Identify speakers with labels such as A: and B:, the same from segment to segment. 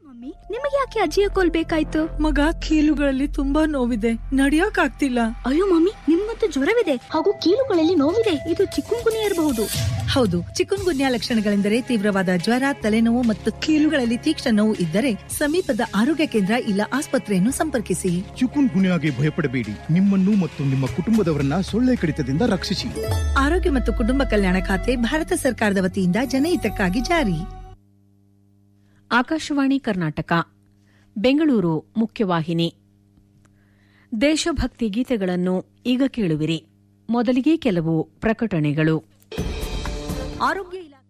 A: Mummy ನಿಮಗೆ ಯಾಕೆ ಅಜ್ಜಿಯ ಕೋಲ್ ಬೇಕಾಯ್ತು
B: ಮಗ ಕೀಲುಗಳಲ್ಲಿ ತುಂಬಾ ನೋವಿದೆ ನಡಿಯಕ್ ಆಗ್ತಿಲ್ಲ
A: ಅಯ್ಯೋ ಮಮ್ಮಿ ನಿಮ್ಮಂತೂ ಜ್ವರವಿದೆ ಹಾಗೂ ಕೀಲುಗಳಲ್ಲಿ ನೋವಿದೆ ಇದು ಚಿಕ್ಕುಂಗುನಿ ಇರಬಹುದು
B: ಹೌದು ಚಿಕನ್ ಗುನ್ಯಾ ಲಕ್ಷಣಗಳೆಂದರೆ ತೀವ್ರವಾದ ಜ್ವರ ತಲೆನೋವು ಮತ್ತು ಕೀಲುಗಳಲ್ಲಿ ತೀಕ್ಷ್ಣ ನೋವು ಇದ್ದರೆ ಸಮೀಪದ ಆರೋಗ್ಯ ಕೇಂದ್ರ ಇಲ್ಲ ಆಸ್ಪತ್ರೆಯನ್ನು ಸಂಪರ್ಕಿಸಿ
C: ಚಿಕುನ್ ಗುನ್ಯಾಗೆ ಭಯಪಡಬೇಡಿ ನಿಮ್ಮನ್ನು ಮತ್ತು ನಿಮ್ಮ ಕುಟುಂಬದವರನ್ನ ಸೊಳ್ಳೆ ಕಡಿತದಿಂದ ರಕ್ಷಿಸಿ
B: ಆರೋಗ್ಯ ಮತ್ತು ಕುಟುಂಬ ಕಲ್ಯಾಣ ಖಾತೆ ಭಾರತ ಸರ್ಕಾರದ ವತಿಯಿಂದ ಜನಹಿತಕ್ಕಾಗಿ ಜಾರಿ
D: ಆಕಾಶವಾಣಿ ಕರ್ನಾಟಕ ಬೆಂಗಳೂರು ಮುಖ್ಯವಾಹಿನಿ ದೇಶಭಕ್ತಿ ಗೀತೆಗಳನ್ನು ಈಗ ಕೇಳುವಿರಿ ಮೊದಲಿಗೆ ಕೆಲವು ಪ್ರಕಟಣೆಗಳು
A: ಆರೋಗ್ಯ ಇಲಾಖೆ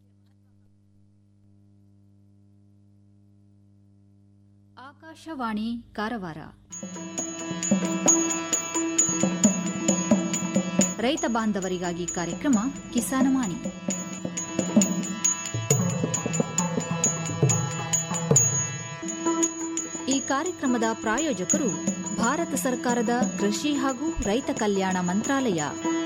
E: ಆಕಾಶವಾಣಿ ಕಾರವಾರ ರೈತ ಬಾಂಧವರಿಗಾಗಿ ಕಾರ್ಯಕ್ರಮ ಕಿಸಾನವಾಣಿ ಈ ಕಾರ್ಯಕ್ರಮದ ಪ್ರಾಯೋಜಕರು ಭಾರತ ಸರ್ಕಾರದ ಕೃಷಿ ಹಾಗೂ ರೈತ ಕಲ್ಯಾಣ ಮಂತ್ರಾಲಯ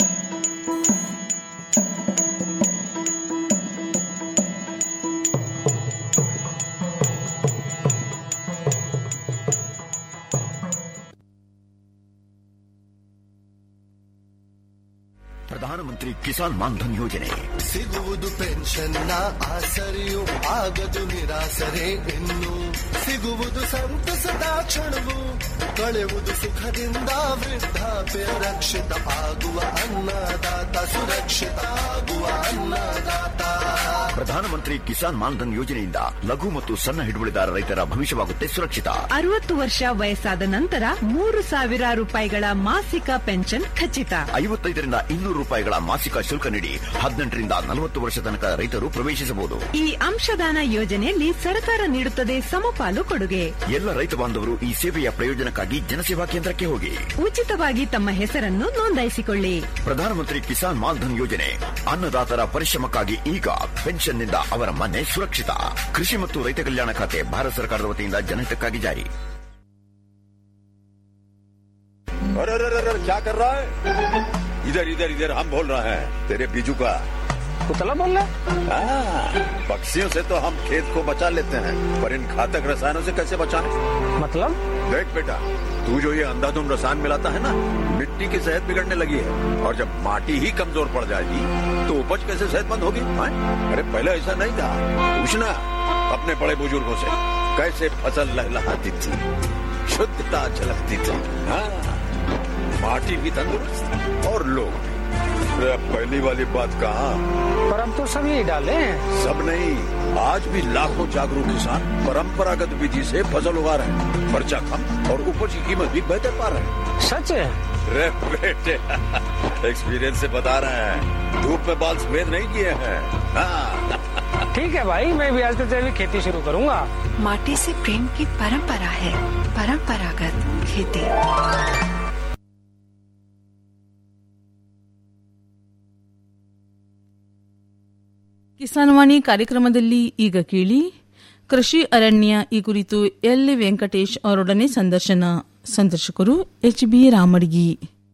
F: ಪ್ರಧಾನಮಂತ್ರಿ ಕಿಸಾನ್ ಮಾನ್ಧನ್ ಯೋಜನೆ
G: ಸಿಗುವುದು ಪೆನ್ಷನ್ನ ಆಸರೆಯು ಆಗದು ನಿರಾಸರೆ ಇನ್ನು ಸಿಗುವುದು ಸಂತಸದ ಕ್ಷಣವು ಕಳೆಯುವುದು ಸುಖದಿಂದ ವೃದ್ಧಾಪ್ಯ ರಕ್ಷಿತ ಆಗುವ ಅನ್ನದಾತ ಸುರಕ್ಷಿತ ಆಗುವ ಅನ್ನದಾತ
F: ಪ್ರಧಾನಮಂತ್ರಿ ಕಿಸಾನ್ ಮಾನ್ಧನ್ ಯೋಜನೆಯಿಂದ ಲಘು ಮತ್ತು ಸಣ್ಣ ಹಿಡುವಳಿದಾರ ರೈತರ ಭವಿಷ್ಯವಾಗುತ್ತೆ ಸುರಕ್ಷಿತ
H: ಅರವತ್ತು ವರ್ಷ ವಯಸ್ಸಾದ ನಂತರ ಮೂರು ಸಾವಿರ ರೂಪಾಯಿಗಳ ಮಾಸಿಕ ಪೆನ್ಷನ್ ಖಚಿತ
F: ಐವತ್ತೈದರಿಂದ ಇನ್ನೂರು ರೂಪಾಯಿಗಳ ಮಾಸಿಕ ಶುಲ್ಕ ನೀಡಿ ಹದಿನೆಂಟರಿಂದ ನಲವತ್ತು ವರ್ಷ ತನಕ ರೈತರು ಪ್ರವೇಶಿಸಬಹುದು
H: ಈ ಅಂಶದಾನ ಯೋಜನೆಯಲ್ಲಿ ಸರ್ಕಾರ ನೀಡುತ್ತದೆ ಸಮಪಾಲು ಕೊಡುಗೆ
F: ಎಲ್ಲ ರೈತ ಬಾಂಧವರು ಈ ಸೇವೆಯ ಪ್ರಯೋಜನಕ್ಕಾಗಿ ಜನಸೇವಾ ಕೇಂದ್ರಕ್ಕೆ ಹೋಗಿ
H: ಉಚಿತವಾಗಿ ತಮ್ಮ ಹೆಸರನ್ನು ನೋಂದಾಯಿಸಿಕೊಳ್ಳಿ
F: ಪ್ರಧಾನಮಂತ್ರಿ ಕಿಸಾನ್ ಮಾನ್ಧನ್ ಯೋಜನೆ ಅನ್ನದಾತರ ಪರಿಶ್ರಮಕ್ಕಾಗಿ ಈಗ ಪೆನ್ಷನ್ನಿಂದ ಅವರ ಮನೆ ಸುರಕ್ಷಿತ ಕೃಷಿ ಮತ್ತು ರೈತ ಕಲ್ಯಾಣ ಖಾತೆ ಭಾರತ ಸರ್ಕಾರದ ವತಿಯಿಂದ ಜನಹಿತಕ್ಕಾಗಿ ಜಾರಿ
I: अरे अरे अरे क्या कर रहा है इधर इधर इधर हम बोल रहे हैं तेरे बीजू का
J: पुतला बोल रहा
I: हाँ, पक्षियों से तो हम खेत को बचा लेते हैं पर इन घातक रसायनों से कैसे बचाएं?
J: मतलब
I: देख बेटा तू जो ये अंधाधुंध रसायन मिलाता है ना मिट्टी की सेहत बिगड़ने लगी है और जब माटी ही कमजोर पड़ जाएगी तो उपज कैसे सेहतमंद होगी हाँ? अरे पहले ऐसा नहीं था पूछना अपने बड़े बुजुर्गों से कैसे फसल लहलहाती थी शुद्धता झलकती थी हाँ माटी भी तंदुरुस्त और लोग भी अरे अब पहली वाली बात कहा
J: पर अब तो सब यही डाले हैं
I: सब नहीं आज भी लाखों जागरूक किसान परंपरागत विधि से फसल उगा रहे हैं खर्चा कम और उपज की कीमत भी बेहतर पा रहे हैं
J: सच है
I: रे बेटे एक्सपीरियंस से बता रहे हैं धूप में बाल सफेद नहीं किए हैं हाँ
J: ठीक है भाई मैं भी आज से तेरी खेती शुरू करूंगा
K: माटी से प्रेम की परंपरा है परंपरागत खेती
L: ಕಿಸಾನ್ವಾಣಿ ಕಾರ್ಯಕ್ರಮದಲ್ಲಿ ಈಗ ಕೇಳಿ ಕೃಷಿ ಅರಣ್ಯ ಈ ಕುರಿತು ಎಲ್ ವೆಂಕಟೇಶ್ ಅವರೊಡನೆ ಸಂದರ್ಶನ ಸಂದರ್ಶಕರು ಎಚ್ ಬಿ ರಾಮಡ್ಗಿ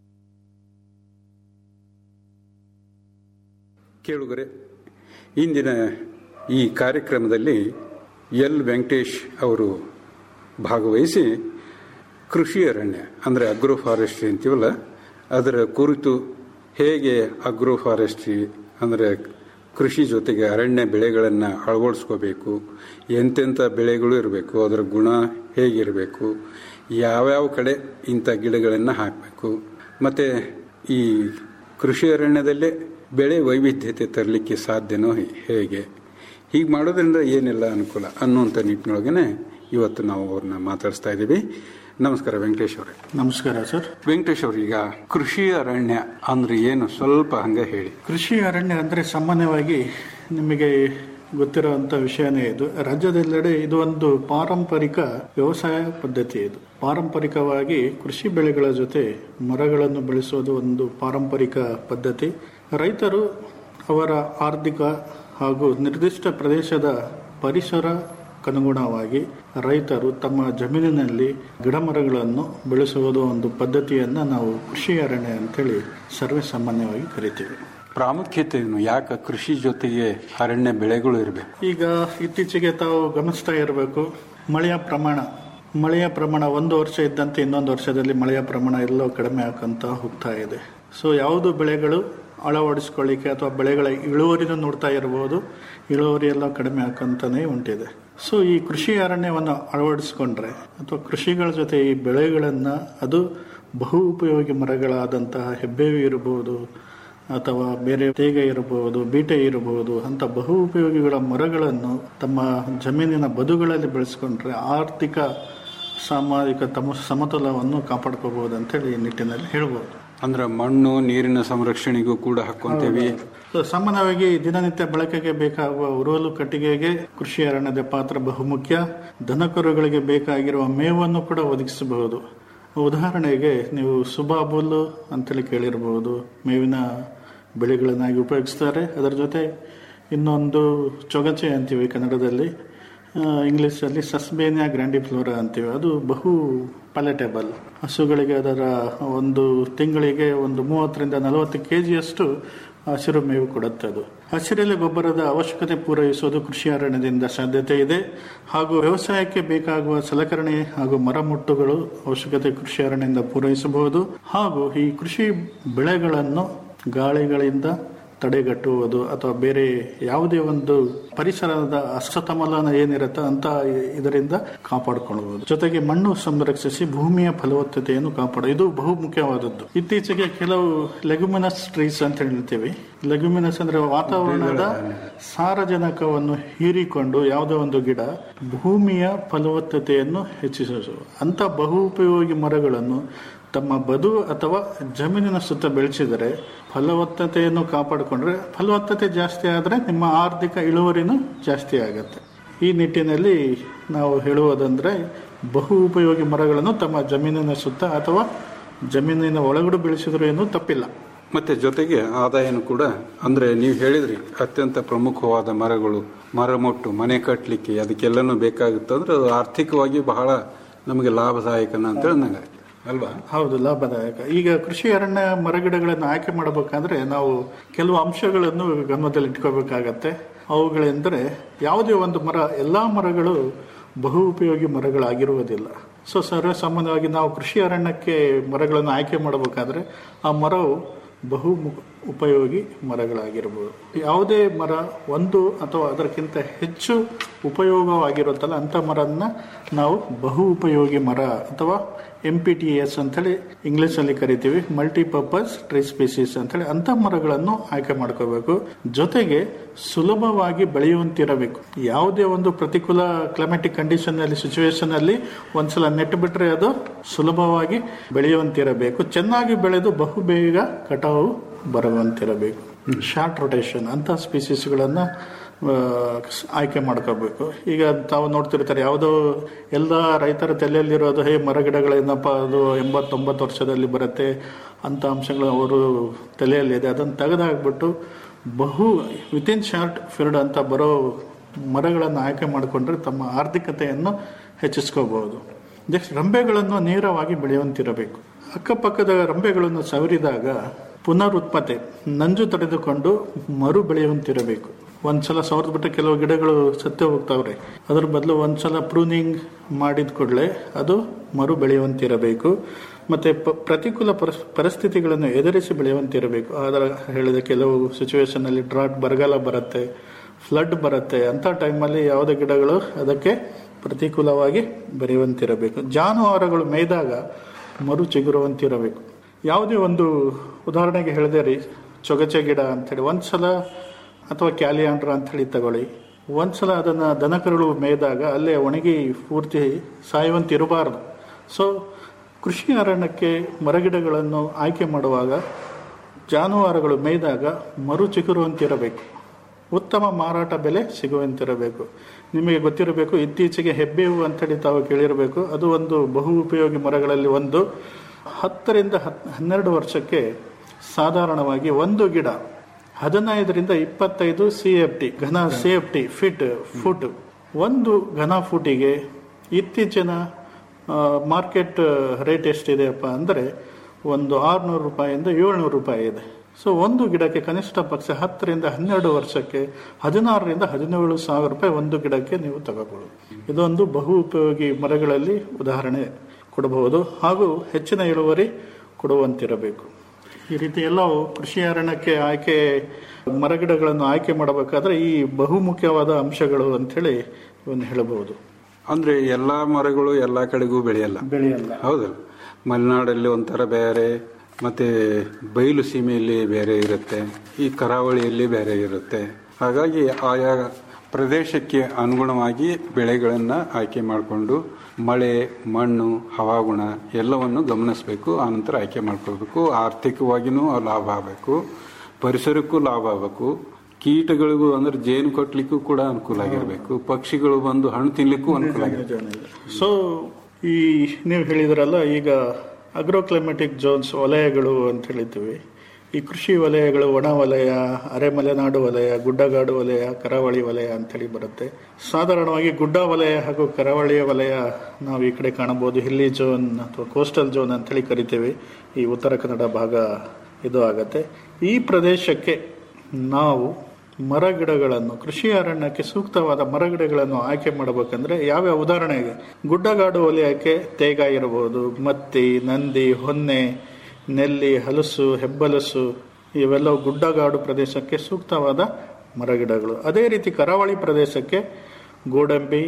M: ಕೇಳುಗರೆ ಇಂದಿನ ಈ ಕಾರ್ಯಕ್ರಮದಲ್ಲಿ ಎಲ್ ವೆಂಕಟೇಶ್ ಅವರು ಭಾಗವಹಿಸಿ ಕೃಷಿ ಅರಣ್ಯ ಅಂದರೆ ಅಗ್ರೋ ಫಾರೆಸ್ಟ್ರಿ ಅಂತೀವಲ್ಲ ಅದರ ಕುರಿತು ಹೇಗೆ ಅಗ್ರೋ ಫಾರೆಸ್ಟ್ರಿ ಅಂದರೆ ಕೃಷಿ ಜೊತೆಗೆ ಅರಣ್ಯ ಬೆಳೆಗಳನ್ನು ಅಳವಡಿಸ್ಕೋಬೇಕು ಎಂತೆಂಥ ಬೆಳೆಗಳು ಇರಬೇಕು ಅದರ ಗುಣ ಹೇಗಿರಬೇಕು ಯಾವ್ಯಾವ ಕಡೆ ಇಂಥ ಗಿಡಗಳನ್ನು ಹಾಕಬೇಕು ಮತ್ತು ಈ ಕೃಷಿ ಅರಣ್ಯದಲ್ಲೇ ಬೆಳೆ ವೈವಿಧ್ಯತೆ ತರಲಿಕ್ಕೆ ಸಾಧ್ಯನೋ ಹೇಗೆ ಹೀಗೆ ಮಾಡೋದ್ರಿಂದ ಏನೆಲ್ಲ ಅನುಕೂಲ ಅನ್ನುವಂಥ ನಿಟ್ಟಿನೊಳಗನೆ ಇವತ್ತು ನಾವು ಅವ್ರನ್ನ ಮಾತಾಡಿಸ್ತಾ ಇದ್ದೀವಿ ನಮಸ್ಕಾರ ವೆಂಕಟೇಶ್ ಅವರೇ
N: ನಮಸ್ಕಾರ ಸರ್
M: ವೆಂಕಟೇಶ್ ಅವ್ರ ಈಗ ಕೃಷಿ ಅರಣ್ಯ ಅಂದ್ರೆ ಏನು ಸ್ವಲ್ಪ ಹಂಗೆ ಹೇಳಿ
N: ಕೃಷಿ ಅರಣ್ಯ ಅಂದರೆ ಸಾಮಾನ್ಯವಾಗಿ ನಿಮಗೆ ಗೊತ್ತಿರುವಂತ ವಿಷಯನೇ ಇದು ರಾಜ್ಯದೆಲ್ಲೆಡೆ ಇದು ಒಂದು ಪಾರಂಪರಿಕ ವ್ಯವಸಾಯ ಪದ್ಧತಿ ಇದು ಪಾರಂಪರಿಕವಾಗಿ ಕೃಷಿ ಬೆಳೆಗಳ ಜೊತೆ ಮರಗಳನ್ನು ಬೆಳೆಸೋದು ಒಂದು ಪಾರಂಪರಿಕ ಪದ್ಧತಿ ರೈತರು ಅವರ ಆರ್ಥಿಕ ಹಾಗೂ ನಿರ್ದಿಷ್ಟ ಪ್ರದೇಶದ ಪರಿಸರ ಅನುಗುಣವಾಗಿ ರೈತರು ತಮ್ಮ ಜಮೀನಿನಲ್ಲಿ ಗಿಡಮರಗಳನ್ನು ಬೆಳೆಸುವುದು ಒಂದು ಪದ್ಧತಿಯನ್ನ ನಾವು ಕೃಷಿ ಅರಣ್ಯ ಅಂತೇಳಿ ಸರ್ವೇ ಸಾಮಾನ್ಯವಾಗಿ ಕರಿತೀವಿ
M: ಪ್ರಾಮುಖ್ಯತೆ ಏನು ಯಾಕೆ ಕೃಷಿ ಜೊತೆಗೆ ಅರಣ್ಯ ಬೆಳೆಗಳು ಇರಬೇಕು
N: ಈಗ ಇತ್ತೀಚೆಗೆ ತಾವು ಗಮನಿಸ್ತಾ ಇರಬೇಕು ಮಳೆಯ ಪ್ರಮಾಣ ಮಳೆಯ ಪ್ರಮಾಣ ಒಂದು ವರ್ಷ ಇದ್ದಂತೆ ಇನ್ನೊಂದು ವರ್ಷದಲ್ಲಿ ಮಳೆಯ ಪ್ರಮಾಣ ಎಲ್ಲೋ ಕಡಿಮೆ ಆಕಂತ ಹೋಗ್ತಾ ಇದೆ ಸೊ ಯಾವುದು ಬೆಳೆಗಳು ಅಳವಡಿಸ್ಕೊಳ್ಳಿಕ್ಕೆ ಅಥವಾ ಬೆಳೆಗಳ ಇಳುವರಿನೂ ನೋಡ್ತಾ ಇರಬಹುದು ಇಳುವರಿ ಎಲ್ಲ ಕಡಿಮೆ ಆಕಂತಾನೆ ಉಂಟಿದೆ ಸೊ ಈ ಕೃಷಿ ಅರಣ್ಯವನ್ನು ಅಳವಡಿಸ್ಕೊಂಡ್ರೆ ಅಥವಾ ಕೃಷಿಗಳ ಜೊತೆ ಈ ಬೆಳೆಗಳನ್ನು ಅದು ಬಹು ಉಪಯೋಗಿ ಮರಗಳಾದಂತಹ ಹೆಬ್ಬೇವು ಇರಬಹುದು ಅಥವಾ ಬೇರೆ ತೇಗ ಇರಬಹುದು ಬೀಟೆ ಇರಬಹುದು ಅಂತ ಬಹು ಉಪಯೋಗಿಗಳ ಮರಗಳನ್ನು ತಮ್ಮ ಜಮೀನಿನ ಬದುಗಳಲ್ಲಿ ಬೆಳೆಸ್ಕೊಂಡ್ರೆ ಆರ್ಥಿಕ ಸಾಮಾಜಿಕ ತಮ್ಮ ಸಮತೋಲವನ್ನು ಕಾಪಾಡ್ಕೋಬಹುದು ಅಂತೇಳಿ ಈ ನಿಟ್ಟಿನಲ್ಲಿ ಹೇಳ್ಬೋದು
M: ಅಂದ್ರೆ ಮಣ್ಣು ನೀರಿನ ಸಂರಕ್ಷಣೆಗೂ ಕೂಡ ಹಾಕೊಂತೇವೆ
N: ಸೊ ಸಾಮಾನ್ಯವಾಗಿ ದಿನನಿತ್ಯ ಬಳಕೆಗೆ ಬೇಕಾಗುವ ಉರುವಲು ಕಟ್ಟಿಗೆಗೆ ಕೃಷಿ ಅರಣ್ಯದ ಪಾತ್ರ ಬಹುಮುಖ್ಯ ದನಕರುಗಳಿಗೆ ಬೇಕಾಗಿರುವ ಮೇವನ್ನು ಕೂಡ ಒದಗಿಸಬಹುದು ಉದಾಹರಣೆಗೆ ನೀವು ಸುಬಾಬುಲ್ ಅಂತೇಳಿ ಕೇಳಿರಬಹುದು ಮೇವಿನ ಬೆಳೆಗಳನ್ನಾಗಿ ಉಪಯೋಗಿಸ್ತಾರೆ ಅದರ ಜೊತೆ ಇನ್ನೊಂದು ಚೊಗಚೆ ಅಂತೀವಿ ಕನ್ನಡದಲ್ಲಿ ಇಂಗ್ಲೀಷಲ್ಲಿ ಸಸ್ಬೇನಿಯಾ ಗ್ರ್ಯಾಂಡಿಫ್ಲೋರಾ ಅಂತೀವಿ ಅದು ಬಹು ಪ್ಯಾಲೆಟೇಬಲ್ ಹಸುಗಳಿಗೆ ಅದರ ಒಂದು ತಿಂಗಳಿಗೆ ಒಂದು ಮೂವತ್ತರಿಂದ ನಲವತ್ತು ಕೆ ಜಿಯಷ್ಟು ಹಸಿರು ಮೇವು ಕೊಡುತ್ತೆ ಅದು ಹಸಿರೆಲೆ ಗೊಬ್ಬರದ ಅವಶ್ಯಕತೆ ಪೂರೈಸುವುದು ಕೃಷಿ ಅರಣ್ಯದಿಂದ ಸಾಧ್ಯತೆ ಇದೆ ಹಾಗೂ ವ್ಯವಸಾಯಕ್ಕೆ ಬೇಕಾಗುವ ಸಲಕರಣೆ ಹಾಗೂ ಮರಮುಟ್ಟುಗಳು ಅವಶ್ಯಕತೆ ಕೃಷಿ ಅರಣ್ಯದಿಂದ ಪೂರೈಸಬಹುದು ಹಾಗೂ ಈ ಕೃಷಿ ಬೆಳೆಗಳನ್ನು ಗಾಳಿಗಳಿಂದ ತಡೆಗಟ್ಟುವುದು ಅಥವಾ ಬೇರೆ ಯಾವುದೇ ಒಂದು ಪರಿಸರದ ಅಸಮತೋಲನ ಏನಿರುತ್ತೆ ಅಂತ ಇದರಿಂದ ಕಾಪಾಡಿಕೊಳ್ಳಬಹುದು ಜೊತೆಗೆ ಮಣ್ಣು ಸಂರಕ್ಷಿಸಿ ಭೂಮಿಯ ಫಲವತ್ತತೆಯನ್ನು ಕಾಪಾಡ ಇದು ಬಹು ಮುಖ್ಯವಾದದ್ದು ಇತ್ತೀಚೆಗೆ ಕೆಲವು ಲೆಗುಮಿನಸ್ ಟ್ರೀಸ್ ಅಂತ ಹೇಳ್ತೀವಿ ಲೆಗುಮಿನಸ್ ಅಂದ್ರೆ ವಾತಾವರಣದ ಸಾರಜನಕವನ್ನು ಹೀರಿಕೊಂಡು ಯಾವುದೋ ಒಂದು ಗಿಡ ಭೂಮಿಯ ಫಲವತ್ತತೆಯನ್ನು ಹೆಚ್ಚಿಸುವುದು ಅಂತ ಬಹು ಉಪಯೋಗಿ ಮರಗಳನ್ನು ತಮ್ಮ ಬದು ಅಥವಾ ಜಮೀನಿನ ಸುತ್ತ ಬೆಳೆಸಿದರೆ ಫಲವತ್ತತೆಯನ್ನು ಕಾಪಾಡಿಕೊಂಡ್ರೆ ಫಲವತ್ತತೆ ಜಾಸ್ತಿ ಆದರೆ ನಿಮ್ಮ ಆರ್ಥಿಕ ಇಳುವರಿನೂ ಜಾಸ್ತಿ ಆಗುತ್ತೆ ಈ ನಿಟ್ಟಿನಲ್ಲಿ ನಾವು ಹೇಳುವುದಂದ್ರೆ ಬಹು ಉಪಯೋಗಿ ಮರಗಳನ್ನು ತಮ್ಮ ಜಮೀನಿನ ಸುತ್ತ ಅಥವಾ ಜಮೀನಿನ ಒಳಗಡೆ ಬೆಳೆಸಿದ್ರು ಏನು ತಪ್ಪಿಲ್ಲ
M: ಮತ್ತೆ ಜೊತೆಗೆ ಆದಾಯನು ಕೂಡ ಅಂದ್ರೆ ನೀವು ಹೇಳಿದ್ರಿ ಅತ್ಯಂತ ಪ್ರಮುಖವಾದ ಮರಗಳು ಮರ ಮೊಟ್ಟು ಮನೆ ಕಟ್ಟಲಿಕ್ಕೆ ಅದಕ್ಕೆಲ್ಲನೂ ಬೇಕಾಗುತ್ತೆ ಅಂದ್ರೆ ಅದು ಆರ್ಥಿಕವಾಗಿ ಬಹಳ ನಮಗೆ ಲಾಭದಾಯಕನ ಅಂತ ನಂಗೆ ಅಲ್ವಾ
N: ಹೌದು ಲಾಭದಾಯಕ ಈಗ ಕೃಷಿ ಅರಣ್ಯ ಮರಗಿಡಗಳನ್ನು ಆಯ್ಕೆ ಮಾಡಬೇಕಾದ್ರೆ ನಾವು ಕೆಲವು ಅಂಶಗಳನ್ನು ಗಮನದಲ್ಲಿ ಇಟ್ಕೋಬೇಕಾಗತ್ತೆ ಅವುಗಳೆಂದರೆ ಯಾವುದೇ ಒಂದು ಮರ ಎಲ್ಲಾ ಮರಗಳು ಬಹು ಉಪಯೋಗಿ ಮರಗಳಾಗಿರುವುದಿಲ್ಲ ಸೊ ಸರ್ವೇ ಸಾಮಾನ್ಯವಾಗಿ ನಾವು ಕೃಷಿ ಅರಣ್ಯಕ್ಕೆ ಮರಗಳನ್ನು ಆಯ್ಕೆ ಮಾಡಬೇಕಾದ್ರೆ ಆ ಮರವು ಬಹು ಮು- ಉಪಯೋಗಿ ಮರಗಳಾಗಿರ್ಬೋದು ಯಾವುದೇ ಮರ ಒಂದು ಅಥವಾ ಅದಕ್ಕಿಂತ ಹೆಚ್ಚು ಉಪಯೋಗವಾಗಿರುತ್ತಲ್ಲ ಅಂಥ ಮರನ್ನ ನಾವು ಬಹು ಉಪಯೋಗಿ ಮರ ಅಥವಾ ಎಂ ಪಿ ಟಿ ಎಸ್ ಅಂತೇಳಿ ಇಂಗ್ಲಿಷಲ್ಲಿ ಕರಿತೀವಿ ಮಲ್ಟಿಪರ್ಪಸ್ ಟ್ರೀ ಸ್ಪೀಸೀಸ್ ಅಂತೇಳಿ ಅಂಥ ಮರಗಳನ್ನು ಆಯ್ಕೆ ಮಾಡ್ಕೋಬೇಕು ಜೊತೆಗೆ ಸುಲಭವಾಗಿ ಬೆಳೆಯುವಂತಿರಬೇಕು ಯಾವುದೇ ಒಂದು ಪ್ರತಿಕೂಲ ಕ್ಲೈಮೆಟಿಕ್ ಕಂಡೀಷನ್ ಅಲ್ಲಿ ಸಿಚುವೇಶನ್ ಅಲ್ಲಿ ಒಂದ್ಸಲ ನೆಟ್ಟು ಬಿಟ್ರೆ ಅದು ಸುಲಭವಾಗಿ ಬೆಳೆಯುವಂತಿರಬೇಕು ಚೆನ್ನಾಗಿ ಬೆಳೆದು ಬಹು ಬೇಗ ಕಟಾವು ಬರುವಂತಿರಬೇಕು ಶಾರ್ಟ್ ರೊಟೇಷನ್ ಅಂತ ಸ್ಪೀಸೀಸ್ಗಳನ್ನು ಆಯ್ಕೆ ಮಾಡ್ಕೋಬೇಕು ಈಗ ತಾವು ನೋಡ್ತಿರ್ತಾರೆ ಯಾವುದೋ ಎಲ್ಲ ರೈತರ ತಲೆಯಲ್ಲಿರೋದು ಹೇ ಮರಗಿಡಗಳೇನಪ್ಪ ಅದು ಎಂಬತ್ತೊಂಬತ್ತು ವರ್ಷದಲ್ಲಿ ಬರುತ್ತೆ ಅಂತ ಅಂಶಗಳು ಅವರು ತಲೆಯಲ್ಲಿದೆ ಅದನ್ನು ತೆಗೆದಾಕ್ಬಿಟ್ಟು ಬಹು ವಿತಿನ್ ಶಾರ್ಟ್ ಪೀರಿಯಡ್ ಅಂತ ಬರೋ ಮರಗಳನ್ನು ಆಯ್ಕೆ ಮಾಡಿಕೊಂಡ್ರೆ ತಮ್ಮ ಆರ್ಥಿಕತೆಯನ್ನು ಹೆಚ್ಚಿಸ್ಕೋಬಹುದು ನೆಕ್ಸ್ಟ್ ರಂಬೆಗಳನ್ನು ನೇರವಾಗಿ ಬೆಳೆಯುವಂತಿರಬೇಕು ಅಕ್ಕಪಕ್ಕದ ರಂಬೆಗಳನ್ನು ಸವರಿದಾಗ ಪುನರುತ್ಪತ್ತೆ ನಂಜು ತಡೆದುಕೊಂಡು ಮರು ಬೆಳೆಯುವಂತಿರಬೇಕು ಒಂದ್ಸಲ ಸವರ್ದು ಬಿಟ್ಟರೆ ಕೆಲವು ಗಿಡಗಳು ಸತ್ತೇ ಹೋಗ್ತಾವ್ರೆ ಅದ್ರ ಬದಲು ಒಂದ್ಸಲ ಪ್ರೂನಿಂಗ್ ಮಾಡಿದ ಕೂಡಲೇ ಅದು ಮರು ಬೆಳೆಯುವಂತಿರಬೇಕು ಮತ್ತೆ ಪ- ಪ್ರತಿಕೂಲ ಪರಿಸ್- ಪರಿಸ್ಥಿತಿಗಳನ್ನು ಎದುರಿಸಿ ಬೆಳೆಯುವಂತಿರಬೇಕು ಅದರ ಹೇಳಿದ ಕೆಲವು ಸಿಚುವೇಶನ್ ಅಲ್ಲಿ ಡ್ರಾಟ್ ಬರಗಾಲ ಬರುತ್ತೆ ಫ್ಲಡ್ ಬರುತ್ತೆ ಅಂತ ಟೈಮಲ್ಲಿ ಯಾವುದೇ ಗಿಡಗಳು ಅದಕ್ಕೆ ಪ್ರತಿಕೂಲವಾಗಿ ಬೆರೆಯುವಂತಿರಬೇಕು ಜಾನುವಾರುಗಳು ಮೇಯ್ದಾಗ ಮರು ಚಿಗುರುವಂತಿರಬೇಕು ಯಾವುದೇ ಒಂದು ಉದಾಹರಣೆಗೆ ಹೇಳಿದೆ ರೀ ಚೊಗಚೆ ಗಿಡ ಅಂತೇಳಿ ಒಂದ್ಸಲ ಅಥವಾ ಕ್ಯಾಲಿಯಾಂಡ್ರ ಅಂತೇಳಿ ತಗೊಳ್ಳಿ ಒಂದ್ಸಲ ಅದನ್ನು ದನಕರುಗಳು ಮೇಯ್ದಾಗ ಅಲ್ಲೇ ಒಣಗಿ ಪೂರ್ತಿ ಸಾಯುವಂತಿರಬಾರ್ದು ಸೊ ಕೃಷಿ ಅರಣ್ಯಕ್ಕೆ ಮರಗಿಡಗಳನ್ನು ಆಯ್ಕೆ ಮಾಡುವಾಗ ಜಾನುವಾರುಗಳು ಮೇಯ್ದಾಗ ಮರು ಚಿಗುರುವಂತಿರಬೇಕು ಉತ್ತಮ ಮಾರಾಟ ಬೆಲೆ ಸಿಗುವಂತಿರಬೇಕು ನಿಮಗೆ ಗೊತ್ತಿರಬೇಕು ಇತ್ತೀಚೆಗೆ ಹೆಬ್ಬೇವು ಅಂತೇಳಿ ತಾವು ಕೇಳಿರಬೇಕು ಅದು ಒಂದು ಬಹು ಉಪಯೋಗಿ ಮರಗಳಲ್ಲಿ ಒಂದು ಹತ್ತರಿಂದ ಹತ್ ಹನ್ನೆರಡು ವರ್ಷಕ್ಕೆ ಸಾಧಾರಣವಾಗಿ ಒಂದು ಗಿಡ ಹದಿನೈದರಿಂದ ಇಪ್ಪತ್ತೈದು ಸಿ ಎಫ್ ಟಿ ಘನ C F T fit foot ಒಂದು ಘನ ಫುಟಿಗೆ ಇತ್ತೀಚಿನ ಮಾರ್ಕೆಟ್ ರೇಟ್ ಎಷ್ಟಿದೆಯಪ್ಪ ಅಂದರೆ ಒಂದು ಆರುನೂರು ರೂಪಾಯಿಂದ ಏಳ್ನೂರು ರೂಪಾಯಿ ಇದೆ ಸೊ ಒಂದು ಗಿಡಕ್ಕೆ ಕನಿಷ್ಠ ಪಕ್ಷ ಹತ್ತರಿಂದ ಹನ್ನೆರಡು ವರ್ಷಕ್ಕೆ ಹದಿನಾರರಿಂದ ಹದಿನೇಳು ಸಾವಿರ ರೂಪಾಯಿ ಒಂದು ಗಿಡಕ್ಕೆ ನೀವು ತಗೋಬಹುದು ಇದೊಂದು ಬಹು ಉಪಯೋಗಿ ಮರಗಳಲ್ಲಿ ಉದಾಹರಣೆ ಕೊಡಬಹುದು ಹಾಗೂ ಹೆಚ್ಚಿನ ಇಳುವರಿ ಕೊಡುವಂತಿರಬೇಕು ಈ ರೀತಿ ಎಲ್ಲವೂ ಕೃಷಿ ಅರಣ್ಯಕ್ಕೆ ಆಯ್ಕೆ ಮರಗಿಡಗಳನ್ನು ಆಯ್ಕೆ ಮಾಡಬೇಕಾದ್ರೆ ಈ ಬಹುಮುಖ್ಯವಾದ ಅಂಶಗಳು ಅಂತೇಳಿ ಇವನ್ನ ಹೇಳಬಹುದು
M: ಅಂದ್ರೆ ಎಲ್ಲಾ ಮರಗಳು ಎಲ್ಲಾ ಕಡೆಗೂ ಬೆಳೆಯಲ್ಲ
N: ಬೆಳೆಯಲ್ಲ
M: ಹೌದಲ್ಲ ಮಲೆನಾಡಲ್ಲಿ ಒಂಥರ ಬೇರೆ ಮತ್ತೆ ಬಯಲು ಸೀಮೆಯಲ್ಲಿ ಬೇರೆ ಇರುತ್ತೆ ಈ ಕರಾವಳಿಯಲ್ಲಿ ಬೇರೆ ಇರುತ್ತೆ ಹಾಗಾಗಿ ಆಯಾ ಪ್ರದೇಶಕ್ಕೆ ಅನುಗುಣವಾಗಿ ಬೆಳೆಗಳನ್ನ ಆಯ್ಕೆ ಮಾಡಿಕೊಂಡು ಮಳೆ ಮಣ್ಣು ಹವಾಗುಣ ಎಲ್ಲವನ್ನು ಗಮನಿಸಬೇಕು ಆನಂತರ ಆಯ್ಕೆ ಮಾಡ್ಕೋಬೇಕು ಆರ್ಥಿಕವಾಗಿನೂ ಲಾಭ ಆಗಬೇಕು ಪರಿಸರಕ್ಕೂ ಲಾಭ ಆಗಬೇಕು ಕೀಟಗಳಿಗೂ ಅಂದ್ರೆ ಜೇನು ಕಟ್ಲಿಕ್ಕೂ ಕೂಡ ಅನುಕೂಲ ಆಗಿರಬೇಕು ಪಕ್ಷಿಗಳು ಬಂದು ಹಣ್ಣು ತಿನ್ಲಿಕ್ಕೂ ಅನುಕೂಲ ಆಗಿರಬೇಕು
N: ಸೊ ಈ ನೀವು ಹೇಳಿದ್ರಲ್ಲ ಈಗ ಅಗ್ರೋಕ್ಲೈಮೆಟಿಕ್ ಜೋನ್ಸ್ ವಲಯಗಳು ಅಂತ ಹೇಳಿದ್ದೀವಿ ಈ ಕೃಷಿ ವಲಯಗಳು ಒಣ ವಲಯ ಅರೆಮಲೆನಾಡು ವಲಯ ಗುಡ್ಡಗಾಡು ವಲಯ ಕರಾವಳಿ ವಲಯ ಅಂತೇಳಿ ಬರುತ್ತೆ ಸಾಧಾರಣವಾಗಿ ಗುಡ್ಡ ವಲಯ ಹಾಗೂ ಕರಾವಳಿಯ ವಲಯ ನಾವು ಈ ಕಡೆ ಕಾಣಬಹುದು ಹಿಲ್ಲಿ ಜೋನ್ ಅಥವಾ ಕೋಸ್ಟಲ್ ಜೋನ್ ಅಂತೇಳಿ ಕರಿತೀವಿ ಈ ಉತ್ತರ ಕನ್ನಡ ಭಾಗ ಇದು ಆಗತ್ತೆ ಈ ಪ್ರದೇಶಕ್ಕೆ ನಾವು ಮರಗಿಡಗಳನ್ನು ಕೃಷಿ ಅರಣ್ಯಕ್ಕೆ ಸೂಕ್ತವಾದ ಮರಗಿಡಗಳನ್ನು ಆಯ್ಕೆ ಮಾಡಬೇಕಂದ್ರೆ ಯಾವ್ಯಾವ ಉದಾಹರಣೆಗೆ ಗುಡ್ಡಗಾಡು ವಲಯಕ್ಕೆ ತೇಗ ಇರಬಹುದು ಮತ್ತಿ ನಂದಿ ಹೊನ್ನೆ ನೆಲ್ಲಿ ಹಲಸು ಹೆಬ್ಬಲಸು ಇವೆಲ್ಲವೂ ಗುಡ್ಡಗಾಡು ಪ್ರದೇಶಕ್ಕೆ ಸೂಕ್ತವಾದ ಮರಗಿಡಗಳು ಅದೇ ರೀತಿ ಕರಾವಳಿ ಪ್ರದೇಶಕ್ಕೆ ಗೋಡಂಬಿ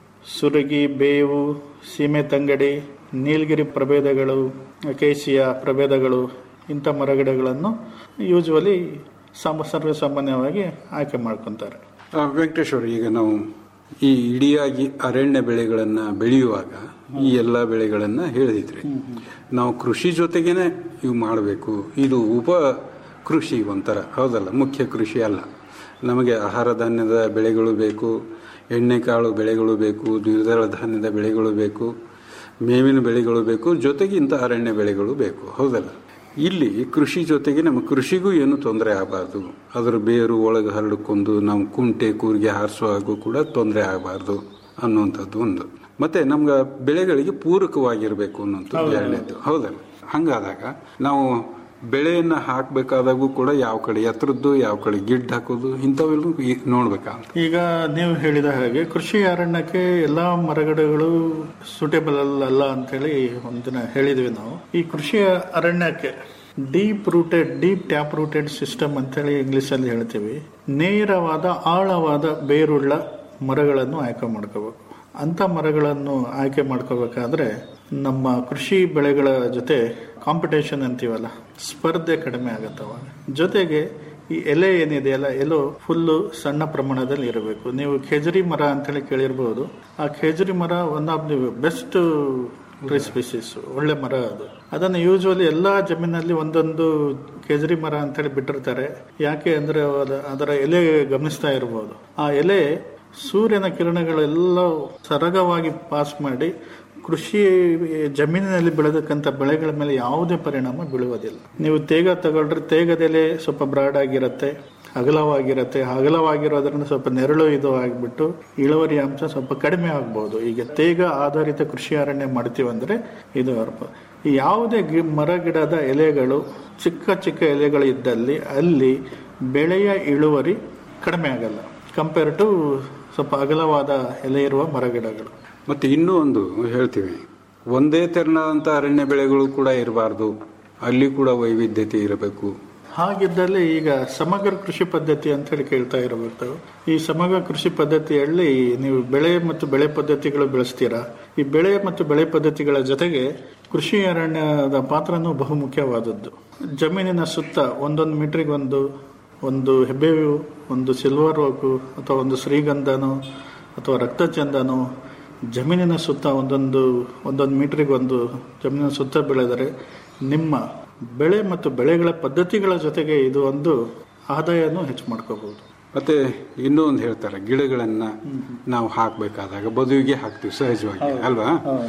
N: ಸುರಗಿ ಬೇವು ಸೀಮೆ ತಂಗಡಿ ನೀಲಗಿರಿ ಪ್ರಭೇದಗಳು ಅಕೇಸಿಯಾ ಪ್ರಭೇದಗಳು ಇಂಥ ಮರಗಿಡಗಳನ್ನು ಯೂಶ್ವಲಿ ಸಾಮ ಸರ್ವಸಾಮಾನ್ಯವಾಗಿ ಆಯ್ಕೆ ಮಾಡ್ಕೊತಾರೆ
M: ಆ, ವೆಂಕಟೇಶ್ವರ ಈಗ ನಾವು ಈ ಇಡಿಯಾಗಿ ಅರಣ್ಯ ಬೆಳೆಗಳನ್ನ ಬೆಳೆಯುವಾಗ ಈ ಎಲ್ಲ ಬೆಳೆಗಳನ್ನ ಹೇಳಿದ್ರಿ ನಾವು ಕೃಷಿ ಜೊತೆಗೇನೆ ಇವು ಮಾಡಬೇಕು ಇದು ಉಪ ಕೃಷಿ ಒಂಥರ ಹೌದಲ್ಲ ಮುಖ್ಯ ಕೃಷಿ ಅಲ್ಲ ನಮಗೆ ಆಹಾರ ಧಾನ್ಯದ ಬೆಳೆಗಳು ಬೇಕು ಎಣ್ಣೆಕಾಳು ಬೆಳೆಗಳು ಬೇಕು ದ್ವಿದಳ ಧಾನ್ಯದ ಬೆಳೆಗಳು ಬೇಕು ಮೇವಿನ ಬೆಳೆಗಳು ಬೇಕು ಜೊತೆಗೆ ಇಂಥ ಅರಣ್ಯ ಬೆಳೆಗಳು ಬೇಕು ಹೌದಲ್ಲ ಇಲ್ಲಿ ಕೃಷಿ ಜೊತೆಗೆ ನಮ್ಮ ಕೃಷಿಗೂ ಏನು ತೊಂದರೆ ಆಗಬಾರ್ದು ಅದರ ಬೇರು ಒಳಗೆ ಹರಡ್ಕೊಂಡು ನಾವು ಕುಂಟೆ ಕೂರಿಗೆ ಹಾರಿಸುವಾಗೂ ಕೂಡ ತೊಂದರೆ ಆಗಬಾರ್ದು ಅನ್ನುವಂಥದ್ದು ಒಂದು ಮತ್ತೆ ನಮ್ಗೆ ಬೆಳೆಗಳಿಗೆ ಪೂರಕವಾಗಿರ್ಬೇಕು ಅನ್ನುವಂಥದ್ದು ಎರಡನೇದು ಹೌದಲ್ಲ ಹಂಗಾದಾಗ ನಾವು ಬೆಳೆಯನ್ನ ಹಾಕಬೇಕಾದಾಗೂ ಕೂಡ ಯಾವ ಕಡೆ ಎತ್ತರದ್ದು ಯಾವ ಕಡೆ ಗಿಡ್ ಹಾಕೋದು ಇಂಥವೆಲ್ಲ ನೋಡ್ಬೇಕಂತ
N: ಈಗ ನೀವು ಹೇಳಿದ ಹಾಗೆ ಕೃಷಿ ಅರಣ್ಯಕ್ಕೆ ಎಲ್ಲಾ ಮರಗಿಡಗಳು ಸೂಟೇಬಲ್ ಅಲ್ಲ ಅಂತೇಳಿ ಒಂದಿನ ಹೇಳಿದ್ವಿ ನಾವು ಈ ಕೃಷಿ ಅರಣ್ಯಕ್ಕೆ deep rooted deep tap rooted system ಅಂತೇಳಿ ಇಂಗ್ಲಿಷ್ ಅಲ್ಲಿ ಹೇಳ್ತೀವಿ ನೇರವಾದ ಆಳವಾದ ಬೇರುಳ್ಳ ಮರಗಳನ್ನು ಆಯ್ಕೆ ಮಾಡ್ಕೋಬೇಕು ಅಂತ ಮರಗಳನ್ನು ಆಯ್ಕೆ ಮಾಡ್ಕೋಬೇಕಾದ್ರೆ ನಮ್ಮ ಕೃಷಿ ಬೆಳೆಗಳ ಜೊತೆ ಕಾಂಪಿಟೇಷನ್ ಅಂತೀವಲ್ಲ ಸ್ಪರ್ಧೆ ಕಡಿಮೆ ಆಗತ್ತೆ ಅವಾಗ ಜೊತೆಗೆ ಈ ಎಲೆ ಏನಿದೆಯಲ್ಲ ಎಲ್ಲೋ ಫುಲ್ಲು ಸಣ್ಣ ಪ್ರಮಾಣದಲ್ಲಿ ಇರಬೇಕು ನೀವು ಖೇಜರಿ ಮರ ಅಂತೇಳಿ ಕೇಳಿರ್ಬೋದು ಆ ಖೇಜರಿ ಮರ one of the best tree species ಒಳ್ಳೆ ಮರ ಅದು ಅದನ್ನು ಯೂಶುವಲಿ ಎಲ್ಲಾ ಜಮೀನಲ್ಲಿ ಒಂದೊಂದು ಕೇಜರಿ ಮರ ಅಂತೇಳಿ ಬಿಟ್ಟಿರ್ತಾರೆ ಯಾಕೆ ಅಂದ್ರೆ ಅದ- ಅದರ ಎಲೆ ಗಮನಿಸ್ತಾ ಇರಬಹುದು ಆ ಎಲೆ ಸೂರ್ಯನ ಕಿರಣಗಳೆಲ್ಲ ಸರಗವಾಗಿ ಪಾಸ್ ಮಾಡಿ ಕೃಷಿ ಜಮೀನಿನಲ್ಲಿ ಬೆಳೆದಕ್ಕಂಥ ಬೆಳೆಗಳ ಮೇಲೆ ಯಾವುದೇ ಪರಿಣಾಮ ಬೀಳುವುದಿಲ್ಲ ನೀವು ತೇಗ ತಗೊಳ್ರಿ ತೇಗದೆಲೆ ಸ್ವಲ್ಪ ಬ್ರಾಡ್ ಆಗಿರುತ್ತೆ ಅಗಲವಾಗಿರುತ್ತೆ ಅಗಲವಾಗಿರೋದ್ರಿಂದ ಸ್ವಲ್ಪ ನೆರಳು ಇದು ಆಗಿಬಿಟ್ಟು ಇಳುವರಿ ಅಂಶ ಸ್ವಲ್ಪ ಕಡಿಮೆ ಆಗ್ಬೋದು ಈಗ ತೇಗ ಆಧಾರಿತ ಕೃಷಿ ಅರಣ್ಯ ಮಾಡ್ತೀವಿ ಅಂದ್ರೆ ಇದು ಅರ್ಥ. ಈ ಯಾವುದೇ ಗಿ- ಮರ ಗಿಡದ ಎಲೆಗಳು ಚಿಕ್ಕ ಚಿಕ್ಕ ಎಲೆಗಳು ಇದ್ದಲ್ಲಿ ಅಲ್ಲಿ ಬೆಳೆಯ ಇಳುವರಿ ಕಡಿಮೆ ಆಗಲ್ಲ ಕಂಪೇರ್ ಟು ಸ್ವಲ್ಪ ಅಗಲವಾದ ಎಲೆ ಇರುವ ಮರಗಿಡಗಳು
M: ಮತ್ತೆ ಇನ್ನೂ ಒಂದು ಹೇಳ್ತೀವಿ ಒಂದೇ ತೆರನಾದಂಥ ಅರಣ್ಯ ಬೆಳೆಗಳು ಕೂಡ ಇರಬಾರ್ದು ಅಲ್ಲಿ ಕೂಡ ವೈವಿಧ್ಯತೆ ಇರಬೇಕು
N: ಹಾಗಿದ್ದಲ್ಲಿ ಈಗ ಸಮಗ್ರ ಕೃಷಿ ಪದ್ಧತಿ ಅಂತ ಹೇಳಿ ಕೇಳ್ತಾ ಇರಬೇಕು ಈ ಸಮಗ್ರ ಕೃಷಿ ಪದ್ಧತಿಯಲ್ಲಿ ನೀವು ಬೆಳೆ ಮತ್ತು ಬೆಳೆ ಪದ್ಧತಿಗಳು ಬೆಳೆಸ್ತೀರಾ ಈ ಬೆಳೆ ಮತ್ತು ಬೆಳೆ ಪದ್ಧತಿಗಳ ಜೊತೆಗೆ ಕೃಷಿ ಅರಣ್ಯದ ಪಾತ್ರನೂ ಬಹುಮುಖ್ಯವಾದದ್ದು ಜಮೀನಿನ ಸುತ್ತ ಒಂದೊಂದು ಮೀಟ್ರಿಗೆ ಒಂದು ಒಂದು ಹೆಬ್ಬೇವು ಒಂದು ಸಿಲ್ವರ್ ಓಕು ಅಥವಾ ಒಂದು ಶ್ರೀಗಂಧನೋ ಅಥವಾ ರಕ್ತಚಂದನೋ ಜಮೀನಿನ ಸುತ್ತ ಒಂದೊಂದು ಒಂದೊಂದು ಮೀಟ್ರಿಗೆ ಒಂದು ಜಮೀನಿನ ಸುತ್ತ ಬೆಳೆದರೆ ನಿಮ್ಮ ಬೆಳೆ ಮತ್ತು ಬೆಳೆಗಳ ಪದ್ಧತಿಗಳ ಜೊತೆಗೆ ಇದು ಒಂದು ಆದಾಯನೂ ಹೆಚ್ಚು ಮಾಡ್ಕೋಬಹುದು
M: ಮತ್ತೆ ಇನ್ನೂ ಒಂದು ಹೇಳ್ತಾರೆ ಗಿಡಗಳನ್ನ ನಾವು ಹಾಕಬೇಕಾದಾಗ ಬದುವಿಗೆ ಹಾಕ್ತಿವಿ ಸಹಜವಾಗಿ ಅಲ್ವಾ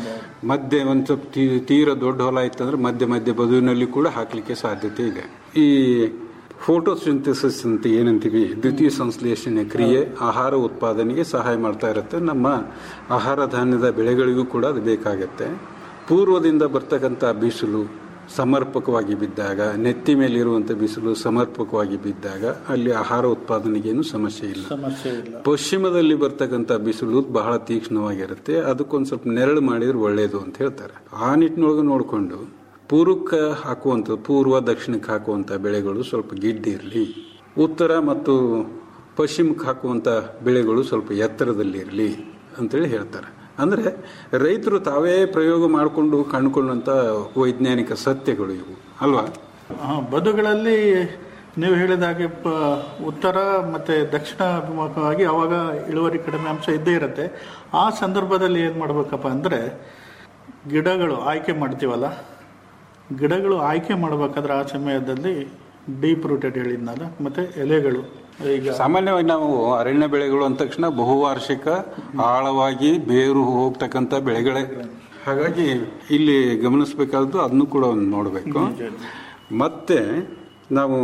M: ಮಧ್ಯೆ ಒಂದು ಸ್ವಲ್ಪ ತೀ- ತೀರ ದೊಡ್ಡ ಹೊಲ ಇತ್ತಂದ್ರೆ ಮಧ್ಯೆ ಮಧ್ಯೆ ಬದುವಿನಲ್ಲಿ ಕೂಡ ಹಾಕ್ಲಿಕ್ಕೆ ಸಾಧ್ಯತೆ ಇದೆ ಈ ಫೋಟೋಸಿಂಥಸಿಸ್ ಅಂತ ಏನಂತೀವಿ ದ್ವಿತೀಯ ಸಂಶ್ಲೇಷಣೆ ಕ್ರಿಯೆ ಆಹಾರ ಉತ್ಪಾದನೆಗೆ ಸಹಾಯ ಮಾಡ್ತಾ ಇರುತ್ತೆ ನಮ್ಮ ಆಹಾರ ಧಾನ್ಯದ ಬೆಳೆಗಳಿಗೂ ಕೂಡ ಅದು ಬೇಕಾಗತ್ತೆ ಪೂರ್ವದಿಂದ ಬರ್ತಕ್ಕಂಥ ಬಿಸಿಲು ಸಮರ್ಪಕವಾಗಿ ಬಿದ್ದಾಗ ನೆತ್ತಿ ಮೇಲೆ ಇರುವಂತ ಬಿಸಿಲು ಸಮರ್ಪಕವಾಗಿ ಬಿದ್ದಾಗ ಅಲ್ಲಿ ಆಹಾರ ಉತ್ಪಾದನೆಗೇನು ಸಮಸ್ಯೆ ಇಲ್ಲ
N: ಸಮಸ್ಯೆ ಇಲ್ಲ
M: ಪಶ್ಚಿಮದಲ್ಲಿ ಬರ್ತಕ್ಕಂಥ ಬಿಸಿಲು ಬಹಳ ತೀಕ್ಷ್ಣವಾಗಿರುತ್ತೆ ಅದಕ್ಕೊಂದು ಸ್ವಲ್ಪ ನೆರಳು ಮಾಡಿದ್ರೆ ಒಳ್ಳೆಯದು ಅಂತ ಹೇಳ್ತಾರೆ ಆ ನಿಟ್ಟಿನೊಳಗೆ ನೋಡಿಕೊಂಡು ಪೂರ್ವಕ್ಕೆ ಹಾಕುವಂಥ ಪೂರ್ವ ದಕ್ಷಿಣಕ್ಕೆ ಹಾಕುವಂಥ ಬೆಳೆಗಳು ಸ್ವಲ್ಪ ಗಿಡ್ಡಿ ಇರಲಿ ಉತ್ತರ ಮತ್ತು ಪಶ್ಚಿಮಕ್ಕೆ ಹಾಕುವಂಥ ಬೆಳೆಗಳು ಸ್ವಲ್ಪ ಎತ್ತರದಲ್ಲಿ ಇರಲಿ ಅಂತೇಳಿ ಹೇಳ್ತಾರೆ ಅಂದರೆ ರೈತರು ತಾವೇ ಪ್ರಯೋಗ ಮಾಡಿಕೊಂಡು ಕಂಡುಕೊಂಡಂಥ ವೈಜ್ಞಾನಿಕ ಸತ್ಯಗಳು ಇವು ಅಲ್ವಾ
N: ಆ, ಬದುಗಳಲ್ಲಿ ನೀವು ಹೇಳಿದ ಹಾಗೆ ಪ- ಉತ್ತರ ಮತ್ತೆ ದಕ್ಷಿಣ ಅಭಿಮುಖವಾಗಿ ಅವಾಗ ಇಳುವರಿ ಕಡಿಮೆ ಅಂಶ ಇದ್ದೇ ಇರುತ್ತೆ ಆ ಸಂದರ್ಭದಲ್ಲಿ ಏನು ಮಾಡ್ಬೇಕಪ್ಪ ಅಂದರೆ ಗಿಡಗಳು ಆಯ್ಕೆ ಮಾಡ್ತೀವಲ್ಲ ಗಿಡಗಳು ಆಯ್ಕೆ ಮಾಡಬೇಕಾದ್ರೆ ಆ ಸಮಯದಲ್ಲಿ ಡೀಪ್ ರೂಟೆಡ್ ಹೇಳಿದ್ನಲ್ಲ ಮತ್ತೆ ಎಲೆಗಳು ಈಗ
M: ಸಾಮಾನ್ಯವಾಗಿ ನಾವು ಅರಣ್ಯ ಬೆಳೆಗಳು ಅಂದ ತಕ್ಷಣ ಬಹುವಾರ್ಷಿಕ ಆಳವಾಗಿ ಬೇರು ಹೋಗ್ತಕ್ಕಂಥ ಬೆಳೆಗಳೇ ಹಾಗಾಗಿ ಇಲ್ಲಿ ಗಮನಿಸಬೇಕಾದ್ದು ಅದನ್ನು ಕೂಡ ಒಂದು ನೋಡಬೇಕು ಮತ್ತೆ ನಾವು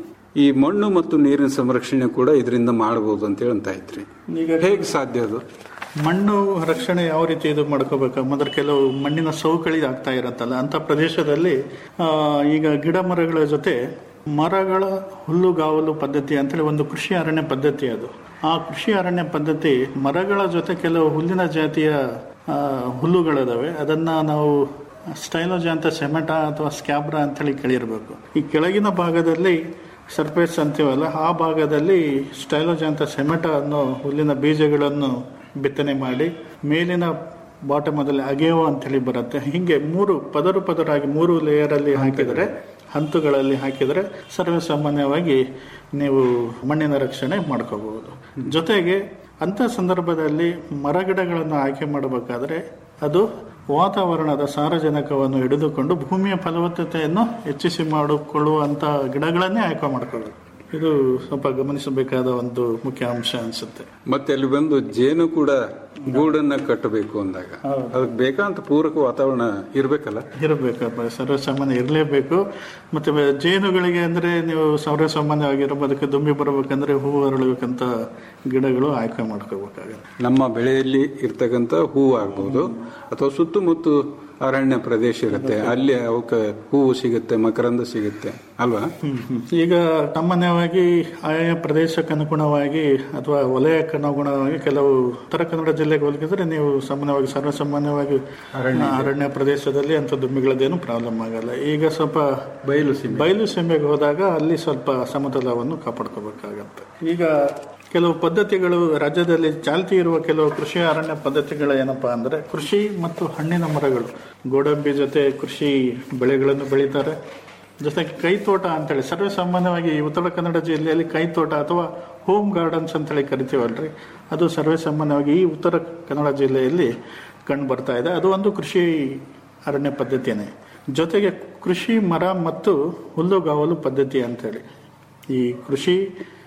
M: ಈ ಮಣ್ಣು ಮತ್ತು ನೀರಿನ ಸಂರಕ್ಷಣೆ ಕೂಡ ಇದರಿಂದ ಮಾಡಬಹುದು ಅಂತ ಅಂತ ಇದ್ರಿ
N: ಈಗ
M: ಹೇಗೆ ಸಾಧ್ಯ ಅದು
N: ಮಣ್ಣು ರಕ್ಷಣೆ ಯಾವ ರೀತಿ ಇದು ಮಾಡ್ಕೋಬೇಕು ಮೊದಲು ಕೆಲವು ಮಣ್ಣಿನ ಸವಕಳಿ ಆಗ್ತಾ ಇರುತ್ತಲ್ಲ ಅಂತ ಪ್ರದೇಶದಲ್ಲಿ ಆ, ಈಗ ಗಿಡ ಮರಗಳ ಜೊತೆ ಮರಗಳ ಹುಲ್ಲುಗಾವಲು ಪದ್ಧತಿ ಅಂತೇಳಿ ಒಂದು ಕೃಷಿ ಅರಣ್ಯ ಪದ್ಧತಿ ಅದು ಆ ಕೃಷಿ ಅರಣ್ಯ ಪದ್ಧತಿ ಮರಗಳ ಜೊತೆ ಕೆಲವು ಹುಲ್ಲಿನ ಜಾತಿಯ ಆ, ಹುಲ್ಲುಗಳಿದಾವೆ ಅದನ್ನ ನಾವು ಸ್ಟೈಲೋಜಾಂತ ಸೆಮೆಟಾ ಅಥವಾ ಸ್ಕ್ಯಾಬ್ರಾ ಅಂತೇಳಿ ಕೇಳಿರ್ಬೇಕು ಈ ಕೆಳಗಿನ ಭಾಗದಲ್ಲಿ ಸರ್ಫೇಸ್ ಅಂತೀವಲ್ಲ ಆ ಭಾಗದಲ್ಲಿ ಸ್ಟೈಲೋಜಾಂತ ಸೆಮೆಟಾ ಅನ್ನೋ ಹುಲ್ಲಿನ ಬೀಜಗಳನ್ನು ಬಿತ್ತನೆ ಮಾಡಿ ಮೇಲಿನ ಬಾಟಮದಲ್ಲಿ ಅಗೇವ ಅಂತೇಳಿ ಬರುತ್ತೆ ಹಿಂಗೆ ಮೂರು ಪದರು ಪದರಾಗಿ ಮೂರು ಲೇಯರ್ ಅಲ್ಲಿ ಹಾಕಿದರೆ ಹಂತುಗಳಲ್ಲಿ ಹಾಕಿದರೆ ಸರ್ವೇ ಸಾಮಾನ್ಯವಾಗಿ ನೀವು ಮಣ್ಣಿನ ರಕ್ಷಣೆ ಮಾಡ್ಕೋಬಹುದು ಜೊತೆಗೆ ಅಂತ ಸಂದರ್ಭದಲ್ಲಿ ಮರಗಿಡಗಳನ್ನು ಆಯ್ಕೆ ಮಾಡಬೇಕಾದ್ರೆ ಅದು ವಾತಾವರಣದ ಸಾರಜನಕವನ್ನು ಹಿಡಿದುಕೊಂಡು ಭೂಮಿಯ ಫಲವತ್ತತೆಯನ್ನು ಹೆಚ್ಚಿಸಿ ಮಾಡಿಕೊಳ್ಳುವಂತ ಗಿಡಗಳನ್ನೇ ಆಯ್ಕೆ ಮಾಡ್ಕೋಬೇಕು ಇದು ಸ್ವಲ್ಪ ಗಮನಿಸಬೇಕಾದ ಒಂದು ಮುಖ್ಯ ಅಂಶ ಅನ್ಸುತ್ತೆ
M: ಮತ್ತೆ ಅಲ್ಲಿ ಬಂದು ಜೇನು ಕೂಡ ಗೂಡನ್ನ ಕಟ್ಟಬೇಕು ಅಂದಾಗ ಅದಕ್ಕೆ ಬೇಕಾದಂತ ಪೂರಕ ವಾತಾವರಣ ಇರ್ಬೇಕಲ್ಲ
N: ಇರಬೇಕಪ್ಪ ಸರ್ವಸಾಮಾನ್ಯ ಇರಲೇಬೇಕು ಮತ್ತೆ ಬೆ- ಜೇನುಗಳಿಗೆ ಅಂದ್ರೆ ನೀವು ಸರ್ವಸಾಮಾನ್ಯವಾಗಿರೋ ಅದಕ್ಕೆ ದುಂಬಿ ಬರಬೇಕಂದ್ರೆ ಹೂವು ಅರಳಬೇಕಂತ ಗಿಡಗಳು ಆಯ್ಕೆ ಮಾಡ್ಕೋಬೇಕಾಗುತ್ತೆ
M: ನಮ್ಮ ಬೆಳೆಯಲ್ಲಿ ಇರ್ತಕ್ಕಂಥ ಹೂವು ಆಗ್ಬೋದು ಅಥವಾ ಸುತ್ತಮುತ್ತ ಅರಣ್ಯ ಪ್ರದೇಶ ಇರುತ್ತೆ ಅಲ್ಲಿ ಅವಕ್ಕೆ ಹೂವು ಸಿಗುತ್ತೆ ಮಕರಂದ ಸಿಗುತ್ತೆ ಅಲ್ವಾ
N: ಈಗ ಸಾಮಾನ್ಯವಾಗಿ ಆಯಾ ಪ್ರದೇಶಕ್ಕೆ ಅನುಗುಣವಾಗಿ ಅಥವಾ ವಲಯಕ್ಕೆ ಅನುಗುಣವಾಗಿ ಕೆಲವು ಉತ್ತರ ಕನ್ನಡ ಜಿಲ್ಲೆಗೆ ಹೋಲಿಸಿದ್ರೆ ನೀವು ಸಾಮಾನ್ಯವಾಗಿ ಸರ್ವಸಾಮಾನ್ಯವಾಗಿ ಅರಣ್ಯ ಪ್ರದೇಶದಲ್ಲಿ ಅಂತ ದುಂಬಿಗಳದ್ದೇನು ಪ್ರಾಬ್ಲಮ್ ಆಗಲ್ಲ ಈಗ ಸ್ವಲ್ಪ
M: ಬಯಲು
N: ಬಯಲು ಸೀಮೆಗೆ ಹೋದಾಗ ಅಲ್ಲಿ ಸ್ವಲ್ಪ ಸಮತಲವನ್ನು ಕಾಪಾಡ್ಕೋಬೇಕಾಗತ್ತೆ ಈಗ ಕೆಲವು ಪದ್ಧತಿಗಳು ರಾಜ್ಯದಲ್ಲಿ ಚಾಲ್ತಿ ಇರುವ ಕೆಲವು ಕೃಷಿ ಅರಣ್ಯ ಪದ್ಧತಿಗಳು ಏನಪ್ಪಾ ಅಂದ್ರೆ ಕೃಷಿ ಮತ್ತು ಹಣ್ಣಿನ ಮರಗಳು ಗೋಡಂಬಿ ಜೊತೆ ಕೃಷಿ ಬೆಳೆಗಳನ್ನು ಬೆಳೀತಾರೆ ಜೊತೆಗೆ ಕೈತೋಟ ಅಂತೇಳಿ ಸರ್ವೇ ಸಾಮಾನ್ಯವಾಗಿ ಈ ಉತ್ತರ ಕನ್ನಡ ಜಿಲ್ಲೆಯಲ್ಲಿ ಕೈತೋಟ ಅಥವಾ ಹೋಮ್ ಗಾರ್ಡನ್ಸ್ ಅಂತೇಳಿ ಕರಿತೀವಲ್ರಿ ಅದು ಸರ್ವೇ ಸಾಮಾನ್ಯವಾಗಿ ಈ ಉತ್ತರ ಕನ್ನಡ ಜಿಲ್ಲೆಯಲ್ಲಿ ಕಂಡು ಬರ್ತಾ ಇದೆ ಅದು ಒಂದು ಕೃಷಿ ಅರಣ್ಯ ಪದ್ಧತಿನೇ ಜೊತೆಗೆ ಕೃಷಿ ಮರ ಮತ್ತು ಹುಲ್ಲುಗಾವಲು ಪದ್ಧತಿ ಅಂತೇಳಿ ಈ ಕೃಷಿ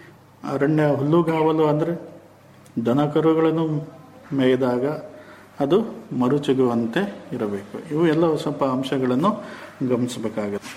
N: ಅರಣ್ಯ ಹುಲ್ಲುಗಾವಲು ಅಂದರೆ ದನ ಕರುಗಳನ್ನು ಮೇಯ್ದಾಗ ಅದು ಮರುಚುಗುವಂತೆ ಇರಬೇಕು ಇವು ಎಲ್ಲ ಸ್ವಲ್ಪ ಅಂಶಗಳನ್ನು ಗಮನಿಸಬೇಕಾಗುತ್ತೆ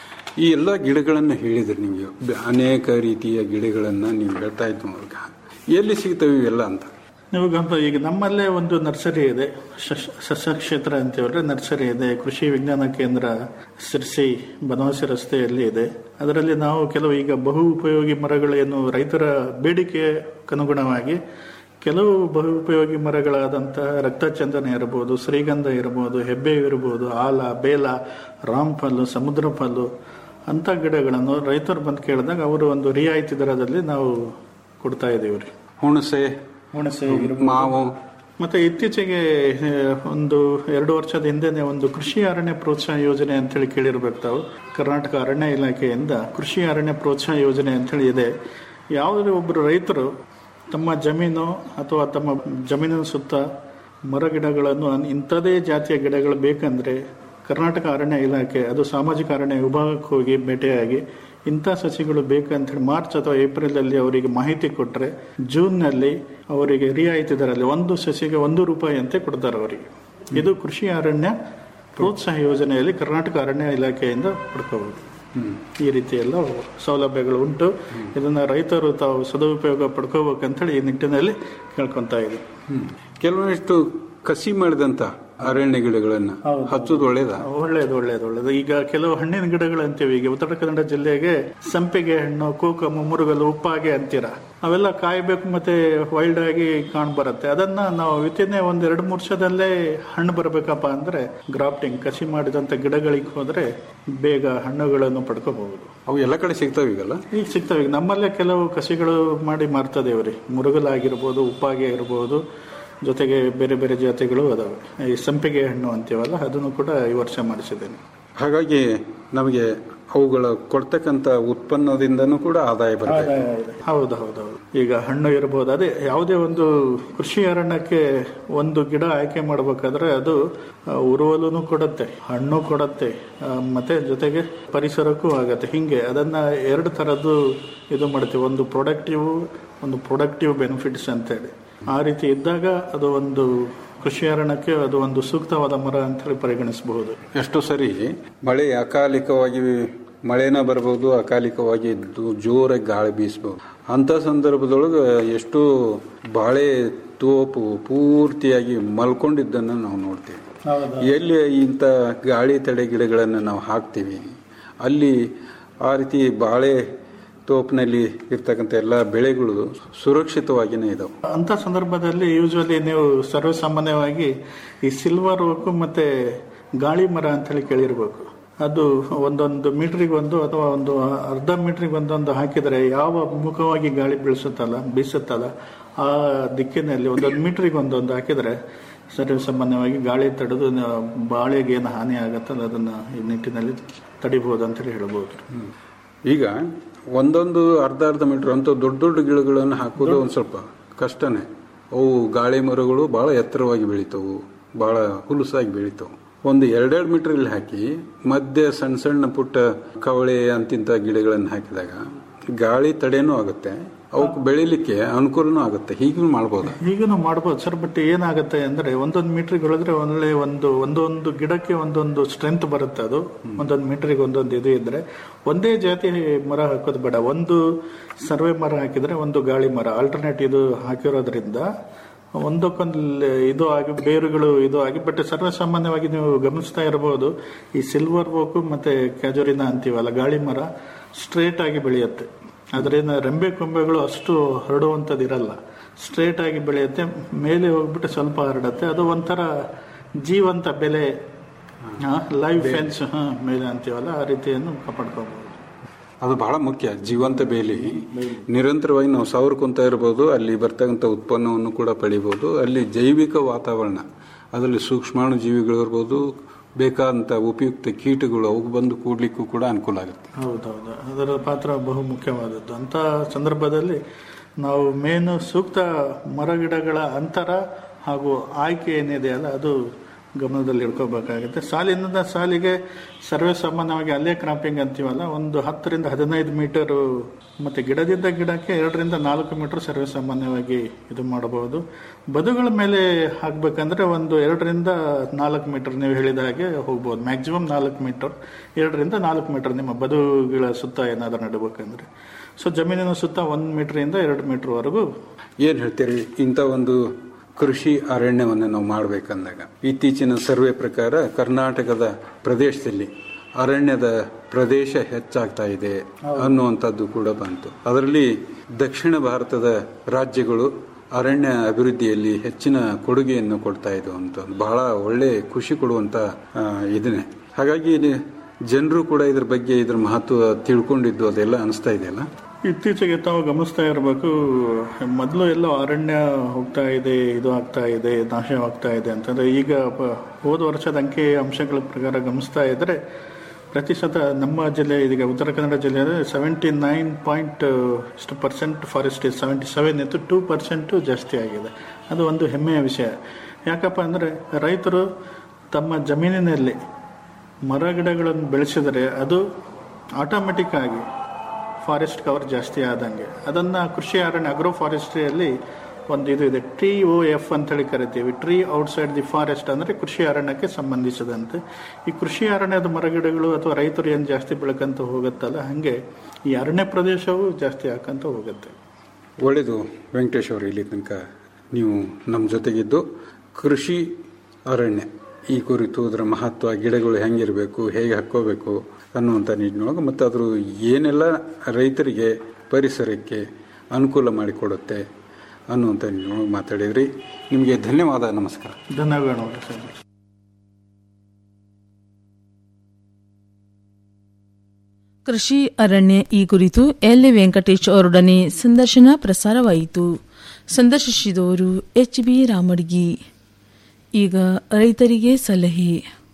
M: ಈ ಎಲ್ಲ ಗಿಡಗಳನ್ನು ಹೇಳಿದ್ರಿ ನೀವು ಬ- ಅನೇಕ ರೀತಿಯ ಗಿಡಗಳನ್ನ ನೀವು ಹೇಳ್ತಾ ಇದ್ದು ಮೂಲಕ ಎಲ್ಲಿ ಸಿಗ್ತವೆ ಇವೆಲ್ಲ ಅಂತ
N: ನೀವು ಗಮನ ಈಗ ನಮ್ಮಲ್ಲೇ ಒಂದು ನರ್ಸರಿ ಇದೆ ಶಸ್- ಸಸ್ಯ ಕ್ಷೇತ್ರ ಅಂತೀವಲ್ರಿ ನರ್ಸರಿ ಇದೆ ಕೃಷಿ ವಿಜ್ಞಾನ ಕೇಂದ್ರ ಸಿರ್ಸಿ ಬನವಾಸಿ ರಸ್ತೆಯಲ್ಲಿ ಇದೆ ಅದರಲ್ಲಿ ನಾವು ಕೆಲವು ಈಗ ಬಹು ಉಪಯೋಗಿ ಮರಗಳು ಏನು ರೈತರ ಬೇಡಿಕೆಗೆ ಅನುಗುಣವಾಗಿ ಕೆಲವು ಬಹು ಉಪಯೋಗಿ ಮರಗಳಾದಂತಹ ರಕ್ತಚಂದನ ಇರಬಹುದು ಶ್ರೀಗಂಧ ಇರಬಹುದು ಹೆಬ್ಬೆ ಇರಬಹುದು ಆಲ ಬೇಲ ರಾಮ್ಫಲ್ಲು ಸಮುದ್ರ ಫಲ್ಲು ಅಂತ ಗಿಡಗಳನ್ನು ರೈತರು ಬಂದು ಕೇಳಿದಾಗ ಅವರು ಒಂದು ರಿಯಾಯಿತಿ ದರದಲ್ಲಿ ನಾವು ಕೊಡ್ತಾ ಇದೀವಿ ರೀ
M: ಹುಣಸೆ
N: ಹುಣಸೆ
M: ಮಾವು
N: ಮತ್ತೆ ಇತ್ತೀಚೆಗೆ ಆ, ಒಂದು ಎರಡು ವರ್ಷದ ಹಿಂದೆನೆ ಒಂದು ಕೃಷಿ ಅರಣ್ಯ ಪ್ರೋತ್ಸಾಹ ಯೋಜನೆ ಅಂತೇಳಿ ಕೇಳಿರ್ಬೇಕು ತಾವು ಕರ್ನಾಟಕ ಅರಣ್ಯ ಇಲಾಖೆಯಿಂದ ಕೃಷಿ ಅರಣ್ಯ ಪ್ರೋತ್ಸಾಹ ಯೋಜನೆ ಅಂತೇಳಿ ಇದೆ ಯಾವುದೇ ಒಬ್ಬರು ರೈತರು ತಮ್ಮ ಜಮೀನು ಅಥವಾ ತಮ್ಮ ಜಮೀನಿನ ಸುತ್ತ ಮರ ಗಿಡಗಳನ್ನು ಅನ್- ಇಂಥದೇ ಜಾತಿಯ ಗಿಡಗಳು ಬೇಕಂದ್ರೆ ಕರ್ನಾಟಕ ಅರಣ್ಯ ಇಲಾಖೆ ಅದು ಸಾಮಾಜಿಕ ಅರಣ್ಯ ವಿಭಾಗಕ್ಕೆ ಹೋಗಿ ಭೇಟಿಯಾಗಿ ಇಂಥ ಸಸಿಗಳು ಬೇಕಂತೇಳಿ ಮಾರ್ಚ್ ಅಥವಾ ಏಪ್ರಿಲ್ ಅಲ್ಲಿ ಅವರಿಗೆ ಮಾಹಿತಿ ಕೊಟ್ಟರೆ ಜೂನ್ನಲ್ಲಿ ಅವರಿಗೆ ರಿಯಾಯಿತಿ ದರಲ್ಲಿ ಒಂದು ಸಸಿಗೆ ಒಂದು ರೂಪಾಯಿ ಅಂತೆ ಕೊಡ್ತಾರೆ ಅವರಿಗೆ ಇದು ಕೃಷಿ ಅರಣ್ಯ ಪ್ರೋತ್ಸಾಹ ಯೋಜನೆಯಲ್ಲಿ ಕರ್ನಾಟಕ ಅರಣ್ಯ ಇಲಾಖೆಯಿಂದ ಪಡ್ಕೋಬಹುದು ಈ ರೀತಿ ಎಲ್ಲ ಸೌಲಭ್ಯಗಳು ಉಂಟು ಇದನ್ನ ರೈತರು ತಾವು ಸದುಪಯೋಗ ಪಡ್ಕೋಬೇಕಂತೇಳಿ ಈ ನಿಟ್ಟಿನಲ್ಲಿ ಕೇಳ್ಕೊಂತ ಇದ್ದೀವಿ
M: ಕೆಲವೊಂದಿಷ್ಟು ಕಸಿ ಮಾಡಿದಂತ ಅರಣ್ಯ ಗಿಡಗಳನ್ನ ಹಚ್ಚೋದು ಒಳ್ಳೇದ
N: ಒಳ್ಳೇದು ಒಳ್ಳೇದು ಒಳ್ಳೇದು ಈಗ ಕೆಲವು ಹಣ್ಣಿನ ಗಿಡಗಳು ಅಂತೀವಿ ಈಗ ಉತ್ತರ ಕನ್ನಡ ಜಿಲ್ಲೆಗೆ ಸಂಪಿಗೆ ಹಣ್ಣು ಕೋಕಮು ಮುರುಗಲು ಉಪ್ಪಾಗೆ ಅಂತೀರ ಅವೆಲ್ಲ ಕಾಯ್ಬೇಕು ಮತ್ತೆ ವೈಲ್ಡ್ ಆಗಿ ಕಾಣ್ ಬರುತ್ತೆ ಅದನ್ನ ನಾವು ವಿತಿನ್ ಒಂದ್ ಎರಡು ಮೂರು ವರ್ಷದಲ್ಲೇ ಹಣ್ಣು ಬರಬೇಕಪ್ಪ ಅಂದ್ರೆ ಗ್ರಾಫ್ಟಿಂಗ್ ಕಸಿ ಮಾಡಿದಂತ ಗಿಡಗಳಿಗೆ ಹೋದ್ರೆ ಬೇಗ ಹಣ್ಣುಗಳನ್ನು ಪಡ್ಕೋಬಹುದು
M: ಅವು ಎಲ್ಲ ಕಡೆ ಸಿಗ್ತಾವ ಈಗಲ್ಲ
N: ಈಗ ಸಿಗ್ತವೆ ಈಗ ನಮ್ಮಲ್ಲೇ ಕೆಲವು ಕಸಿಗಳು ಮಾಡಿ ಮಾರ್ತದೇವ್ರಿ ಮುರುಗಲಾಗಿರ್ಬೋದು ಉಪ್ಪಾಗೆ ಇರ್ಬೋದು ಜೊತೆಗೆ ಬೇರೆ ಬೇರೆ ಜಾತಿಗಳು ಅದಾವೆ ಈ ಸಂಪಿಗೆ ಹಣ್ಣು ಅಂತೀವಲ್ಲ ಅದನ್ನು ಕೂಡ ಈ ವರ್ಷ ಮಾಡಿಸಿದ್ದೇನೆ
M: ಹಾಗಾಗಿ ನಮಗೆ ಅವುಗಳ ಕೊಡ್ತಕ್ಕಂತ ಉತ್ಪನ್ನದಿಂದನೂ ಕೂಡ ಆದಾಯ ಬರುತ್ತೆ
N: ಆದಾಯ ಇದೆ. ಹೌದು ಹೌದು ಹೌದು ಈಗ ಹಣ್ಣು ಇರಬಹುದು ಅದೇ ಯಾವುದೇ ಒಂದು ಕೃಷಿ ಅರಣ್ಯಕ್ಕೆ ಒಂದು ಗಿಡ ಆಯ್ಕೆ ಮಾಡಬೇಕಾದ್ರೆ ಅದು ಆ, ಉರುವಲುನು ಕೊಡುತ್ತೆ ಹಣ್ಣು ಕೊಡುತ್ತೆ ಆ, ಮತ್ತೆ ಜೊತೆಗೆ ಪರಿಸರಕ್ಕೂ ಆಗತ್ತೆ ಹಿಂಗೆ ಅದನ್ನ ಎರಡು ತರದ್ದು ಇದು ಮಾಡ್ತೀವಿ ಒಂದು ಪ್ರೊಡಕ್ಟಿವ್ ಒಂದು ಪ್ರೊಡಕ್ಟಿವ್ ಬೆನಿಫಿಟ್ಸ್ ಅಂತೇಳಿ ಆ ರೀತಿ ಇದ್ದಾಗ ಅದು ಒಂದು ಕೃಷಿ ಅರಣ್ಯಕ್ಕೆ ಅದು ಒಂದು ಸೂಕ್ತವಾದ ಮರ ಅಂತೇಳಿ ಪರಿಗಣಿಸಬಹುದು
M: ಎಷ್ಟೋ ಸರಿ ಮಳೆ ಅಕಾಲಿಕವಾಗಿ ಮಳೆನ ಬರ್ಬೋದು ಅಕಾಲಿಕವಾಗಿ ದು- ಜೋರಾಗಿ ಗಾಳಿ ಬೀಸಬಹುದು ಅಂತ ಸಂದರ್ಭದೊಳಗೆ ಎಷ್ಟೋ ಬಾಳೆ ತೋಪು ಪೂರ್ತಿಯಾಗಿ ಮಲ್ಕೊಂಡಿದ್ದನ್ನು ನಾವು ನೋಡ್ತೀವಿ ಎಲ್ಲಿ ಇಂಥ ಗಾಳಿ ತಡೆ ಗಿಡಗಳನ್ನು ನಾವು ಹಾಕ್ತೀವಿ ಅಲ್ಲಿ ಆ ರೀತಿ ಬಾಳೆ ತೋಪಿನಲ್ಲಿ ಇರ್ತಕ್ಕಂಥ ಎಲ್ಲ ಬೆಳೆಗಳು ಸುರಕ್ಷಿತವಾಗಿಯೇ ಇದಾವೆ
N: ಅಂತ ಸಂದರ್ಭದಲ್ಲಿ ಯೂಶುವಲಿ ನೀವು ಸರ್ವಸಾಮಾನ್ಯವಾಗಿ ಈ ಸಿಲ್ವರ್ ಓಕು ಮತ್ತೆ ಗಾಳಿ ಮರ ಅಂತ ಹೇಳಿ ಕೇಳಿರ್ಬೇಕು ಅದು ಒಂದೊಂದು ಮೀಟ್ರಿಗೆ ಒಂದು ಅಥವಾ ಒಂದು ಅರ್ಧ ಮೀಟ್ರಿಗೆ ಒಂದೊಂದು ಹಾಕಿದರೆ ಯಾವ ಮುಖವಾಗಿ ಗಾಳಿ ಬೀಳಿಸುತ್ತಲ್ಲ ಬೀಸುತ್ತಲ್ಲ ಆ ದಿಕ್ಕಿನಲ್ಲಿ ಒಂದೊಂದು ಮೀಟ್ರಿಗೆ ಒಂದೊಂದು ಹಾಕಿದರೆ ಸರ್ವಸಾಮಾನ್ಯವಾಗಿ ಗಾಳಿ ತಡೆದು ನ- ಬಾಳೆಗೆ ಏನು ಹಾನಿ ಆಗತ್ತಲ್ಲ ಅದನ್ನ ಈ ನಿಟ್ಟಿನಲ್ಲಿ ತಡಿಬಹುದು ಅಂತೇಳಿ ಹೇಳ್ಬೋದು
M: ಈಗ ಒಂದೊಂದು ಅರ್ಧ ಅರ್ಧ ಮೀಟರ್ ಅಂತ ದೊಡ್ಡ ದೊಡ್ಡ ಗಿಡಗಳನ್ನು ಹಾಕೋದು ಒಂದು ಸ್ವಲ್ಪ ಕಷ್ಟನೇ ಅವು ಗಾಳಿ ಮರಗಳು ಬಹಳ ಎತ್ತರವಾಗಿ ಬೆಳಿತಾವು ಬಹಳ ಹುಲುಸಾಗಿ ಬೆಳಿತಾವು ಒಂದು ಎರಡೆರಡು ಮೀಟರ್ ಇಲ್ಲಿ ಹಾಕಿ ಮಧ್ಯೆ ಸಣ್ಣ ಸಣ್ಣ ಪುಟ್ಟ ಕವಳೆ ಅಂತಿಂತ ಗಿಡಗಳನ್ನು ಹಾಕಿದಾಗ ಗಾಳಿ ತಡೆನೂ ಆಗುತ್ತೆ ಅವಕ್ಕೆ ಬೆಳಿಲಿಕ್ಕೆ ಅನುಕೂಲನೂ ಆಗುತ್ತೆ ಹೀಗೂ ಮಾಡ್ಬೋದು
N: ಈಗನು ಮಾಡ್ಬೋದು ಸರ್ ಬಟ್ ಏನಾಗುತ್ತೆ ಅಂದ್ರೆ ಒಂದೊಂದು ಮೀಟ್ರಿಗೆ ಒಳಗಡೆ ಒಳ್ಳೆ ಒಂದು ಒಂದೊಂದು ಗಿಡಕ್ಕೆ ಒಂದೊಂದು ಸ್ಟ್ರೆಂತ್ ಬರುತ್ತೆ ಅದು ಒಂದೊಂದು ಮೀಟ್ರಿಗೆ ಒಂದೊಂದು ಇದು ಇದ್ರೆ ಒಂದೇ ಜಾತಿ ಮರ ಹಾಕೋದು ಬೇಡ ಒಂದು ಸರ್ವೆ ಮರ ಹಾಕಿದ್ರೆ ಒಂದು ಗಾಳಿ ಮರ ಆಲ್ಟರ್ನೇಟ್ ಇದು ಹಾಕಿರೋದ್ರಿಂದ ಒಂದಕ್ಕೊಂದು ಲ- ಇದು ಆಗಿ ಬೇರುಗಳು ಇದು ಆಗಿ ಬಟ್ ಸರ್ವಸಾಮಾನ್ಯವಾಗಿ ನೀವು ಗಮನಿಸ್ತಾ ಇರಬಹುದು ಈ ಸಿಲ್ವರ್ ಓಕು ಮತ್ತೆ ಕ್ಯಾಜೋರಿನ ಅಂತೀವಲ್ಲ ಗಾಳಿ ಮರ ಸ್ಟ್ರೇಟ್ ಆಗಿ ಬೆಳೆಯುತ್ತೆ ಅದರಿಂದ ರೆಂಬೆ ಕೊಂಬೆಗಳು ಅಷ್ಟು ಹರಡುವಂಥದ್ದು ಇರಲ್ಲ ಸ್ಟ್ರೇಟ್ ಆಗಿ ಬೆಳೆಯುತ್ತೆ ಮೇಲೆ ಹೋಗ್ಬಿಟ್ಟು ಸ್ವಲ್ಪ ಹರಡುತ್ತೆ ಅದು ಒಂಥರ ಜೀವಂತ ಬೆಲೆ ಲೈವ್ ಫೆನ್ಸ್ ಹಾ ಮೇಲೆ ಅಂತೀವಲ್ಲ ಆ ರೀತಿಯನ್ನು ಕಾಪಾಡ್ಕೋಬಹುದು
M: ಅದು ಬಹಳ ಮುಖ್ಯ ಜೀವಂತ ಬೇಲಿ ನಿರಂತರವಾಗಿ ನಾವು ಸಾವಿರಕೊಂತ ಇರಬಹುದು ಅಲ್ಲಿ ಬರ್ತಕ್ಕಂಥ ಉತ್ಪನ್ನವನ್ನು ಕೂಡ ಪಡಿಬಹುದು ಅಲ್ಲಿ ಜೈವಿಕ ವಾತಾವರಣ ಅದರಲ್ಲಿ ಸೂಕ್ಷ್ಮಾಣು ಜೀವಿಗಳು ಇರ್ಬೋದು ಬೇಕಾದಂಥ ಉಪಯುಕ್ತ ಕೀಟಗಳು ಅವು ಬಂದು ಕೂಡ್ಲಿಕ್ಕೂ ಕೂಡ ಅನುಕೂಲ ಆಗುತ್ತೆ
N: ಹೌದೌದು ಅದರ ಪಾತ್ರ ಬಹು ಮುಖ್ಯವಾದದ್ದು ಅಂತ ಸಂದರ್ಭದಲ್ಲಿ ನಾವು ಮೇನು ಸೂಕ್ತ ಮರಗಿಡಗಳ ಅಂತರ ಹಾಗೂ ಆಯ್ಕೆ ಏನಿದೆಯಲ್ಲ ಅದು ಗಮನದಲ್ಲಿ ಇಟ್ಕೋಬೇಕಾಗುತ್ತೆ ಸಾಲಿನಿಂದ ಸಾಲಿಗೆ ಸರ್ವೇ ಸಾಮಾನ್ಯವಾಗಿ ಅಲ್ಲೇ ಕ್ರಾಪಿಂಗ್ ಅಂತೀವಲ್ಲ ಒಂದು ಹತ್ತರಿಂದ ಹದಿನೈದು ಮೀಟರು ಮತ್ತೆ ಗಿಡದಿಂದ ಗಿಡಕ್ಕೆ ಎರಡರಿಂದ ನಾಲ್ಕು ಮೀಟರ್ ಸರ್ವೇ ಸಾಮಾನ್ಯವಾಗಿ ಇದು ಮಾಡಬಹುದು ಬದುಗಳ ಮೇಲೆ ಹಾಕ್ಬೇಕಂದ್ರೆ ಒಂದು ಎರಡರಿಂದ ನಾಲ್ಕು ಮೀಟರ್ ನೀವು ಹೇಳಿದ ಹಾಗೆ ಹೋಗ್ಬೋದು ಮ್ಯಾಕ್ಸಿಮಮ್ ನಾಲ್ಕು ಮೀಟರ್ ಎರಡರಿಂದ ನಾಲ್ಕು ಮೀಟರ್ ನಿಮ್ಮ ಬದುಗಳ ಸುತ್ತ ಏನಾದರೂ ನಡಬೇಕಂದ್ರೆ ಸೊ ಜಮೀನಿನ ಸುತ್ತ ಒಂದು ಮೀಟರಿಂದ ಎರಡು ಮೀಟರ್ವರೆಗೂ
M: ಏನ್ ಹೇಳ್ತೀರಿ ಇಂಥ ಒಂದು ಕೃಷಿ ಅರಣ್ಯವನ್ನು ನಾವು ಮಾಡಬೇಕಂದಾಗ ಇತ್ತೀಚಿನ ಸರ್ವೆ ಪ್ರಕಾರ ಕರ್ನಾಟಕದ ಪ್ರದೇಶದಲ್ಲಿ ಅರಣ್ಯದ ಪ್ರದೇಶ ಹೆಚ್ಚಾಗ್ತಾ ಇದೆ ಅನ್ನುವಂಥದ್ದು ಕೂಡ ಬಂತು ಅದರಲ್ಲಿ ದಕ್ಷಿಣ ಭಾರತದ ರಾಜ್ಯಗಳು ಅರಣ್ಯ ಅಭಿವೃದ್ಧಿಯಲ್ಲಿ ಹೆಚ್ಚಿನ ಕೊಡುಗೆಯನ್ನು ಕೊಡ್ತಾ ಇದ್ದವು ಅಂತ ಬಹಳ ಒಳ್ಳೆ ಖುಷಿ ಕೊಡುವಂತ ಆ, ಇದನ್ನೇ ಹಾಗಾಗಿ ಜನರು ಕೂಡ ಇದ್ರ ಬಗ್ಗೆ ಇದ್ರ ಮಹತ್ವ ತಿಳ್ಕೊಂಡಿದ್ದು ಅದೆಲ್ಲ ಅನಿಸ್ತಾ ಇದೆಯಲ್ಲ
N: ಇತ್ತೀಚೆಗೆ ತಾವು ಗಮನಿಸ್ತಾ ಇರಬೇಕು ಮೊದಲು ಎಲ್ಲೋ ಅರಣ್ಯ ಹೋಗ್ತಾ ಇದೆ ಇದು ಆಗ್ತಾ ಇದೆ ನಾಶವಾಗ್ತಾ ಇದೆ ಅಂತಂದ್ರೆ ಈಗ ಪ- ಹೋದ ವರ್ಷದ ಅಂಕಿ ಅಂಶಗಳ ಪ್ರಕಾರ ಗಮನಿಸ್ತಾ ಇದ್ರೆ ಪ್ರತಿಶತ ನಮ್ಮ ಜಿಲ್ಲೆ ಇದೀಗ ಉತ್ತರ ಕನ್ನಡ ಜಿಲ್ಲೆಯಲ್ಲಿ ಸೆವೆಂಟಿ ನೈನ್ ಪಾಯಿಂಟ್ ಇಷ್ಟು ಪರ್ಸೆಂಟ್ ಫಾರೆಸ್ಟ್ ಸೆವೆಂಟಿ ಸೆವೆನ್ ಇತ್ತು ಟೂ ಪರ್ಸೆಂಟು ಜಾಸ್ತಿ ಆಗಿದೆ ಅದು ಒಂದು ಹೆಮ್ಮೆಯ ವಿಷಯ ಯಾಕಪ್ಪ ಅಂದರೆ ರೈತರು ತಮ್ಮ ಜಮೀನಿನಲ್ಲಿ ಮರ ಗಿಡಗಳನ್ನು ಬೆಳೆಸಿದರೆ ಅದು ಆಟೋಮೆಟಿಕ್ ಆಗಿ ಫಾರೆಸ್ಟ್ ಕವರ್ ಜಾಸ್ತಿ ಆದಂಗೆ ಅದನ್ನು ಕೃಷಿ ಅರಣ್ಯ ಅಗ್ರೋ ಫಾರೆಸ್ಟ್ರಿಯಲ್ಲಿ ಒಂದು ಇದು ಇದೆ ಟ್ರೀ ಓ ಎಫ್ ಅಂತೇಳಿ ಕರಿತೀವಿ ಟ್ರೀ ಔಟ್ಸೈಡ್ ದಿ ಫಾರೆಸ್ಟ್ ಅಂದರೆ ಕೃಷಿ ಅರಣ್ಯಕ್ಕೆ ಸಂಬಂಧಿಸಿದಂತೆ ಈ ಕೃಷಿ ಅರಣ್ಯದ ಮರಗಿಡಗಳು ಅಥವಾ ರೈತರು ಏನು ಜಾಸ್ತಿ ಬೆಳಕಂತ ಹೋಗುತ್ತಲ್ಲ ಹಾಗೆ ಈ ಅರಣ್ಯ ಪ್ರದೇಶವು ಜಾಸ್ತಿ ಹಾಕಂತ ಹೋಗುತ್ತೆ
M: ಒಳ್ಳೆಯದು ವೆಂಕಟೇಶ್ ಅವರು ಇಲ್ಲಿ ತನಕ ನೀವು ನಮ್ಮ ಜೊತೆಗಿದ್ದು ಕೃಷಿ ಅರಣ್ಯ ಈ ಕುರಿತು ಅದರ ಮಹತ್ವ ಗಿಡಗಳು ಹೆಂಗಿರಬೇಕು ಹೇಗೆ ಹಾಕ್ಕೋಬೇಕು ಅನ್ನುವಂಥ ನಿಟ್ಟಿನೊಳಗೆ ಮತ್ತು ಅದ್ರ ಏನೆಲ್ಲ ರೈತರಿಗೆ ಪರಿಸರಕ್ಕೆ ಅನುಕೂಲ ಮಾಡಿಕೊಡುತ್ತೆ ಅನ್ನುವಂಥ ನಿಟ್ಟಿನೊಳಗೆ ಮಾತಾಡಿದ್ರಿ ನಿಮಗೆ ಧನ್ಯವಾದ ನಮಸ್ಕಾರ
N: ಧನ್ಯವಾದಗಳು ಸರ್
L: ಕೃಷಿ ಅರಣ್ಯ ಈ ಕುರಿತು ಎಲ್ ವೆಂಕಟೇಶ್ ಅವರೊಡನೆ ಸಂದರ್ಶನ ಪ್ರಸಾರವಾಯಿತು ಸಂದರ್ಶಿಸಿದವರು ಎಚ್ ಬಿ ರಾಮಡ್ಗಿ ಈಗ ರೈತರಿಗೆ ಸಲಹೆ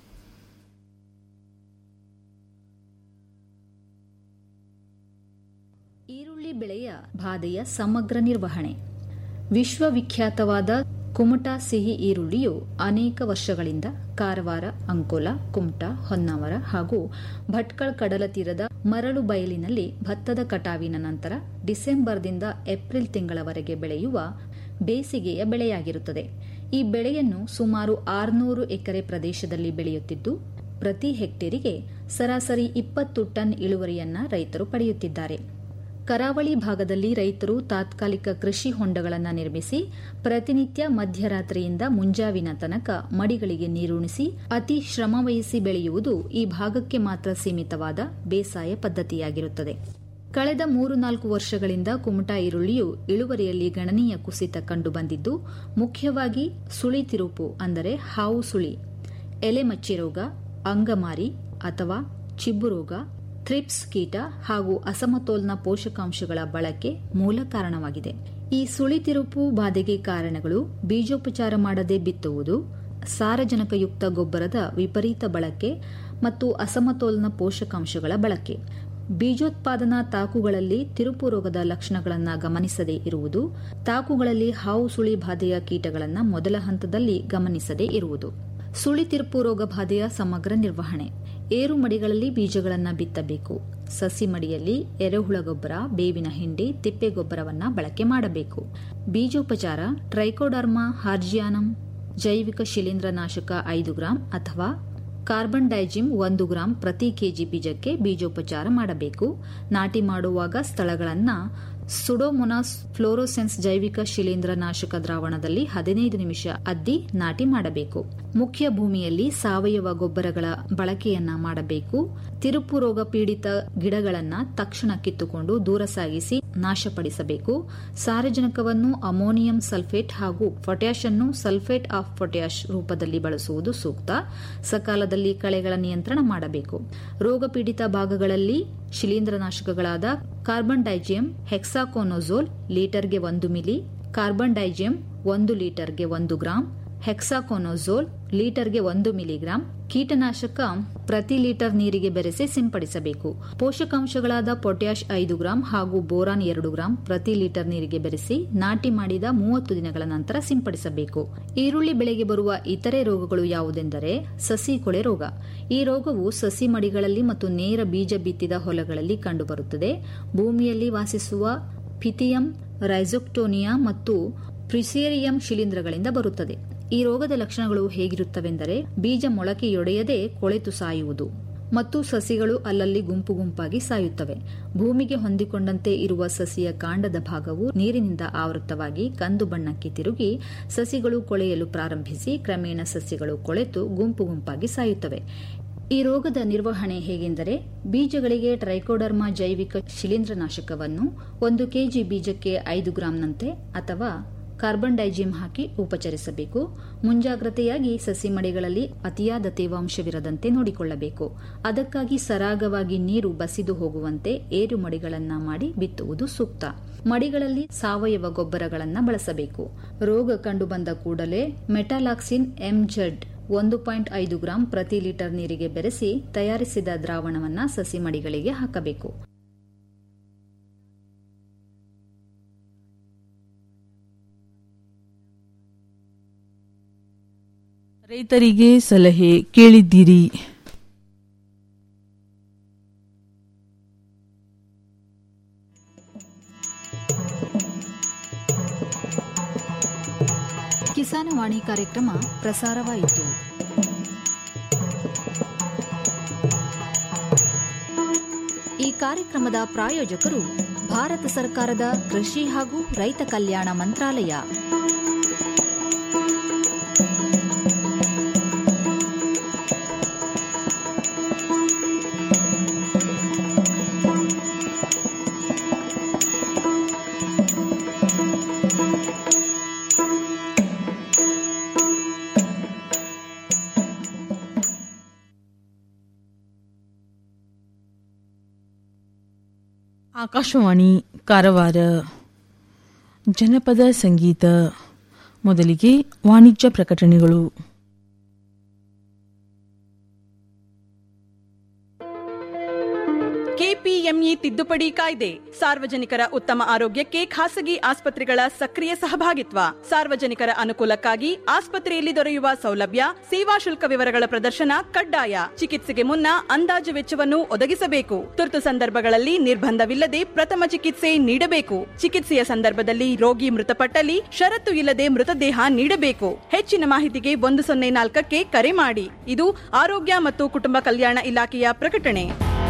E: ಈರುಳ್ಳಿ ಬೆಳೆಯ ಬಾಧೆಯ ಸಮಗ್ರ ನಿರ್ವಹಣೆ ವಿಶ್ವವಿಖ್ಯಾತವಾದ ಕುಮಟಾ ಸಿಹಿ ಈರುಳ್ಳಿಯು ಅನೇಕ ವರ್ಷಗಳಿಂದ ಕಾರವಾರ ಅಂಕೋಲ ಕುಮಟಾ ಹೊನ್ನಾವರ ಹಾಗೂ ಭಟ್ಕಳ ಕಡಲ ತೀರದ ಮರಳು ಬಯಲಿನಲ್ಲಿ ಭತ್ತದ ಕಟಾವಿನ ನಂತರ ಡಿಸೆಂಬರ್ದಿಂದ ಏಪ್ರಿಲ್ ತಿಂಗಳವರೆಗೆ ಬೆಳೆಯುವ ಬೇಸಿಗೆಯ ಬೆಳೆಯಾಗಿರುತ್ತದೆ ಈ ಬೆಳೆಯನ್ನು ಸುಮಾರು ಆರುನೂರು ಎಕರೆ ಪ್ರದೇಶದಲ್ಲಿ ಬೆಳೆಯುತ್ತಿದ್ದು ಪ್ರತಿ ಹೆಕ್ಟೇರಿಗೆ ಸರಾಸರಿ ಇಪ್ಪತ್ತು ಟನ್ ಇಳುವರಿಯನ್ನ ರೈತರು ಪಡೆಯುತ್ತಿದ್ದಾರೆ ಕರಾವಳಿ ಭಾಗದಲ್ಲಿ ರೈತರು ತಾತ್ಕಾಲಿಕ ಕೃಷಿ ಹೊಂಡಗಳನ್ನು ನಿರ್ಮಿಸಿ ಪ್ರತಿನಿತ್ಯ ಮಧ್ಯರಾತ್ರಿಯಿಂದ ಮುಂಜಾವಿನ ತನಕ ಮಡಿಗಳಿಗೆ ನೀರುಣಿಸಿ ಅತಿ ಶ್ರಮವಹಿಸಿ ಬೆಳೆಯುವುದು ಈ ಭಾಗಕ್ಕೆ ಮಾತ್ರ ಸೀಮಿತವಾದ ಬೇಸಾಯ ಪದ್ಧತಿಯಾಗಿರುತ್ತದೆ ಕಳೆದ ಮೂರು ನಾಲ್ಕು ವರ್ಷಗಳಿಂದ ಕುಮಟಾ ಈರುಳ್ಳಿಯು ಇಳುವರಿಯಲ್ಲಿ ಗಣನೀಯ ಕುಸಿತ ಕಂಡುಬಂದಿದ್ದು ಮುಖ್ಯವಾಗಿ ಸುಳಿ ತಿರುಪು ಅಂದರೆ ಹಾವು ಸುಳಿ ಎಲೆಮಚ್ಚಿ ರೋಗ ಅಂಗಮಾರಿ ಅಥವಾ ಚಿಬ್ಬು ರೋಗ ಥ್ರಿಪ್ಸ್ ಕೀಟ ಹಾಗೂ ಅಸಮತೋಲನ ಪೋಷಕಾಂಶಗಳ ಬಳಕೆ ಮೂಲ ಕಾರಣವಾಗಿದೆ ಈ ಸುಳಿತಿರುಪು ಬಾಧೆಗೆ ಕಾರಣಗಳು ಬೀಜೋಪಚಾರ ಮಾಡದೆ ಬಿತ್ತುವುದು ಸಾರಜನಕಯುಕ್ತ ಗೊಬ್ಬರದ ವಿಪರೀತ ಬಳಕೆ ಮತ್ತು ಅಸಮತೋಲನ ಪೋಷಕಾಂಶಗಳ ಬಳಕೆ ಬೀಜೋತ್ಪಾದನಾ ತಾಕುಗಳಲ್ಲಿ ತಿರುಪು ರೋಗದ ಲಕ್ಷಣಗಳನ್ನು ಗಮನಿಸದೇ ಇರುವುದು ತಾಕುಗಳಲ್ಲಿ ಹಾವು ಸುಳಿ ಬಾಧೆಯ ಕೀಟಗಳನ್ನು ಮೊದಲ ಹಂತದಲ್ಲಿ ಗಮನಿಸದೇ ಇರುವುದು ಸುಳಿ ತಿರುಪು ರೋಗ ಬಾಧೆಯ ಸಮಗ್ರ ನಿರ್ವಹಣೆ ಏರು ಮಡಿಗಳಲ್ಲಿ ಬೀಜಗಳನ್ನು ಬಿತ್ತಬೇಕು ಸಸಿ ಮಡಿಯಲ್ಲಿ ಎರೆಹುಳ ಗೊಬ್ಬರ ಬೇವಿನ ಹಿಂಡಿ ತಿಪ್ಪೆ ಗೊಬ್ಬರವನ್ನ ಬಳಕೆ ಮಾಡಬೇಕು ಬೀಜೋಪಚಾರ ಟ್ರೈಕೋಡರ್ಮಾ ಹಾರ್ಜಿಯಾನಂ ಜೈವಿಕ ಶಿಲೀಂಧ್ರನಾಶಕ ಐದು ಗ್ರಾಂ ಅಥವಾ ಕಾರ್ಬನ್ ಡೈಜಿಮ್ ಒಂದು ಗ್ರಾಂ ಪ್ರತಿ ಕೆಜಿ ಬೀಜಕ್ಕೆ ಬೀಜೋಪಚಾರ ಮಾಡಬೇಕು ನಾಟಿ ಮಾಡುವಾಗ ಸ್ಥಳಗಳನ್ನು ಸುಡೋಮೊನಾಸ್ ಫ್ಲೋರೋಸೆನ್ಸ್ ಜೈವಿಕ ಶಿಲೀಂಧ್ರನಾಶಕ ದ್ರಾವಣದಲ್ಲಿ ಹದಿನೈದು ನಿಮಿಷ ಅದ್ದಿ ನಾಟಿ ಮಾಡಬೇಕು ಮುಖ್ಯ ಭೂಮಿಯಲ್ಲಿ ಸಾವಯವ ಗೊಬ್ಬರಗಳ ಬಳಕೆಯನ್ನ ಮಾಡಬೇಕು ತಿರುಪು ರೋಗ ಪೀಡಿತ ಗಿಡಗಳನ್ನ ತಕ್ಷಣ ಕಿತ್ತುಕೊಂಡು ದೂರ ಸಾಗಿಸಿ ನಾಶಪಡಿಸಬೇಕು ಸಾರಜನಕವನ್ನು ಅಮೋನಿಯಂ ಸಲ್ಫೇಟ್ ಹಾಗೂ ಪೊಟ್ಯಾಷ್ ಅನ್ನು ಸಲ್ಫೇಟ್ ಆಫ್ ಪೊಟ್ಯಾಷ್ ರೂಪದಲ್ಲಿ ಬಳಸುವುದು ಸೂಕ್ತ ಸಕಾಲದಲ್ಲಿ ಕಳೆಗಳ ನಿಯಂತ್ರಣ ಮಾಡಬೇಕು ರೋಗ ಪೀಡಿತ ಭಾಗಗಳಲ್ಲಿ ಶಿಲೀಂಧ್ರನಾಶಕಗಳಾದ ಕಾರ್ಬನ್ ಡೈಜಿಯಂ ಹೆಕ್ಸಾಕೋನೋಜೋಲ್ ಲೀಟರ್ಗೆ ಒಂದು ಮಿಲಿ ಕಾರ್ಬನ್ ಡೈಜಿಯಂ ಒಂದು ಲೀಟರ್ಗೆ ಒಂದು ಗ್ರಾಂ ಹೆಕ್ಸಾಕೋನೋಜೋಲ್ ಲೀಟರ್ಗೆ ಒಂದು ಮಿಲಿಗ್ರಾಂ ಕೀಟನಾಶಕ ಪ್ರತಿ ಲೀಟರ್ ನೀರಿಗೆ ಬೆರೆಸಿ ಸಿಂಪಡಿಸಬೇಕು ಪೋಷಕಾಂಶಗಳಾದ ಪೊಟ್ಯಾಷ್ ಐದು ಗ್ರಾಂ ಹಾಗೂ ಬೋರಾನ್ ಎರಡು ಗ್ರಾಂ ಪ್ರತಿ ಲೀಟರ್ ನೀರಿಗೆ ಬೆರೆಸಿ ನಾಟಿ ಮಾಡಿದ ಮೂವತ್ತು ದಿನಗಳ ನಂತರ ಸಿಂಪಡಿಸಬೇಕು ಈರುಳ್ಳಿ ಬೆಳೆಗೆ ಬರುವ ಇತರೆ ರೋಗಗಳು ಯಾವುದೆಂದರೆ ಸಸಿ ಕೊಳೆ ರೋಗ ಈ ರೋಗವು ಸಸಿ ಮಡಿಗಳಲ್ಲಿ ಮತ್ತು ನೇರ ಬೀಜ ಬಿತ್ತಿದ ಹೊಲಗಳಲ್ಲಿ ಕಂಡುಬರುತ್ತದೆ ಭೂಮಿಯಲ್ಲಿ ವಾಸಿಸುವ ಪಿಥಿಯಂ ರೈಸೋಕ್ಟೋನಿಯಾ ಮತ್ತು ಪ್ರಿಸೇರಿಯಂ ಶಿಲೀಂಧ್ರಗಳಿಂದ ಬರುತ್ತದೆ ಈ ರೋಗದ ಲಕ್ಷಣಗಳು ಹೇಗಿರುತ್ತವೆಂದರೆ ಬೀಜ ಮೊಳಕೆಯೊಡೆಯದೆ ಕೊಳೆತು ಸಾಯುವುದು ಮತ್ತು ಸಸಿಗಳು ಅಲ್ಲಲ್ಲಿ ಗುಂಪು ಗುಂಪಾಗಿ ಸಾಯುತ್ತವೆ ಭೂಮಿಗೆ ಹೊಂದಿಕೊಂಡಂತೆ ಇರುವ ಸಸಿಯ ಕಾಂಡದ ಭಾಗವು ನೀರಿನಿಂದ ಆವೃತವಾಗಿ ಕಂದು ಬಣ್ಣಕ್ಕೆ ತಿರುಗಿ ಸಸಿಗಳು ಕೊಳೆಯಲು ಪ್ರಾರಂಭಿಸಿ ಕ್ರಮೇಣ ಸಸಿಗಳು ಕೊಳೆತು ಗುಂಪು ಗುಂಪಾಗಿ ಸಾಯುತ್ತವೆ ಈ ರೋಗದ ನಿರ್ವಹಣೆ ಹೇಗೆಂದರೆ ಬೀಜಗಳಿಗೆ ಟ್ರೈಕೋಡರ್ಮಾ ಜೈವಿಕ ಶಿಲೀಂಧ್ರನಾಶಕವನ್ನು ಒಂದು ಕೆಜಿ ಬೀಜಕ್ಕೆ ಐದು ಗ್ರಾಂನಂತೆ ಅಥವಾ ಕಾರ್ಬನ್ ಡೈಜಿಮ್ ಹಾಕಿ ಉಪಚರಿಸಬೇಕು ಮುಂಜಾಗ್ರತೆಯಾಗಿ ಸಸಿ ಮಡಿಗಳಲ್ಲಿ ಅತಿಯಾದ ತೇವಾಂಶವಿರದಂತೆ ನೋಡಿಕೊಳ್ಳಬೇಕು ಅದಕ್ಕಾಗಿ ಸರಾಗವಾಗಿ ನೀರು ಬಸಿದು ಹೋಗುವಂತೆ ಏರು ಮಡಿಗಳನ್ನ ಮಾಡಿ ಬಿತ್ತುವುದು ಸೂಕ್ತ ಮಡಿಗಳಲ್ಲಿ ಸಾವಯವ ಗೊಬ್ಬರಗಳನ್ನ ಬಳಸಬೇಕು ರೋಗ ಕಂಡುಬಂದ ಕೂಡಲೇ ಮೆಟಾಲಾಕ್ಸಿನ್ ಎಂಜೆಡ್ ಒಂದು ಪಾಯಿಂಟ್ ಐದು ಗ್ರಾಂ ಪ್ರತಿ ಲೀಟರ್ ನೀರಿಗೆ ಬೆರೆಸಿ ತಯಾರಿಸಿದ ದ್ರಾವಣವನ್ನ ಸಸಿ ಮಡಿಗಳಿಗೆ ಹಾಕಬೇಕು
L: ರೈತರಿಗೆ ಸಲಹೆ ಕೇಳಿದ್ದೀರಿ
E: ಕಿಸಾನವಾಣಿ ಕಾರ್ಯಕ್ರಮ ಪ್ರಸಾರವಾಯಿತು ಈ ಕಾರ್ಯಕ್ರಮದ ಪ್ರಾಯೋಜಕರು ಭಾರತ ಸರ್ಕಾರದ ಕೃಷಿ ಹಾಗೂ ರೈತ ಕಲ್ಯಾಣ ಮಂತ್ರಾಲಯ
L: ಆಕಾಶವಾಣಿ ಕಾರವಾರ ಜನಪದ ಸಂಗೀತ ಮೊದಲಿಗೆ ವಾಣಿಜ್ಯ ಪ್ರಕಟಣೆಗಳು
O: ಕೆಪಿಎಂಇ ತಿದ್ದುಪಡಿ ಕಾಯ್ದೆ ಸಾರ್ವಜನಿಕರ ಉತ್ತಮ ಆರೋಗ್ಯಕ್ಕೆ ಖಾಸಗಿ ಆಸ್ಪತ್ರೆಗಳ ಸಕ್ರಿಯ ಸಹಭಾಗಿತ್ವ ಸಾರ್ವಜನಿಕರ ಅನುಕೂಲಕ್ಕಾಗಿ ಆಸ್ಪತ್ರೆಯಲ್ಲಿ ದೊರೆಯುವ ಸೌಲಭ್ಯ ಸೇವಾ ಶುಲ್ಕ ವಿವರಗಳ ಪ್ರದರ್ಶನ ಕಡ್ಡಾಯ ಚಿಕಿತ್ಸೆಗೆ ಮುನ್ನ ಅಂದಾಜು ವೆಚ್ಚವನ್ನು ಒದಗಿಸಬೇಕು ತುರ್ತು ಸಂದರ್ಭಗಳಲ್ಲಿ ನಿರ್ಬಂಧವಿಲ್ಲದೆ ಪ್ರಥಮ ಚಿಕಿತ್ಸೆ ನೀಡಬೇಕು ಚಿಕಿತ್ಸೆಯ ಸಂದರ್ಭದಲ್ಲಿ ರೋಗಿ ಮೃತಪಟ್ಟಲ್ಲಿ ಷರತ್ತು ಇಲ್ಲದೆ ಮೃತದೇಹ ನೀಡಬೇಕು ಹೆಚ್ಚಿನ ಮಾಹಿತಿಗೆ ಒಂದು ಸೊನ್ನೆ ನಾಲ್ಕಕ್ಕೆ ಕರೆ ಮಾಡಿ ಇದು ಆರೋಗ್ಯ ಮತ್ತು ಕುಟುಂಬ ಕಲ್ಯಾಣ ಇಲಾಖೆಯ ಪ್ರಕಟಣೆ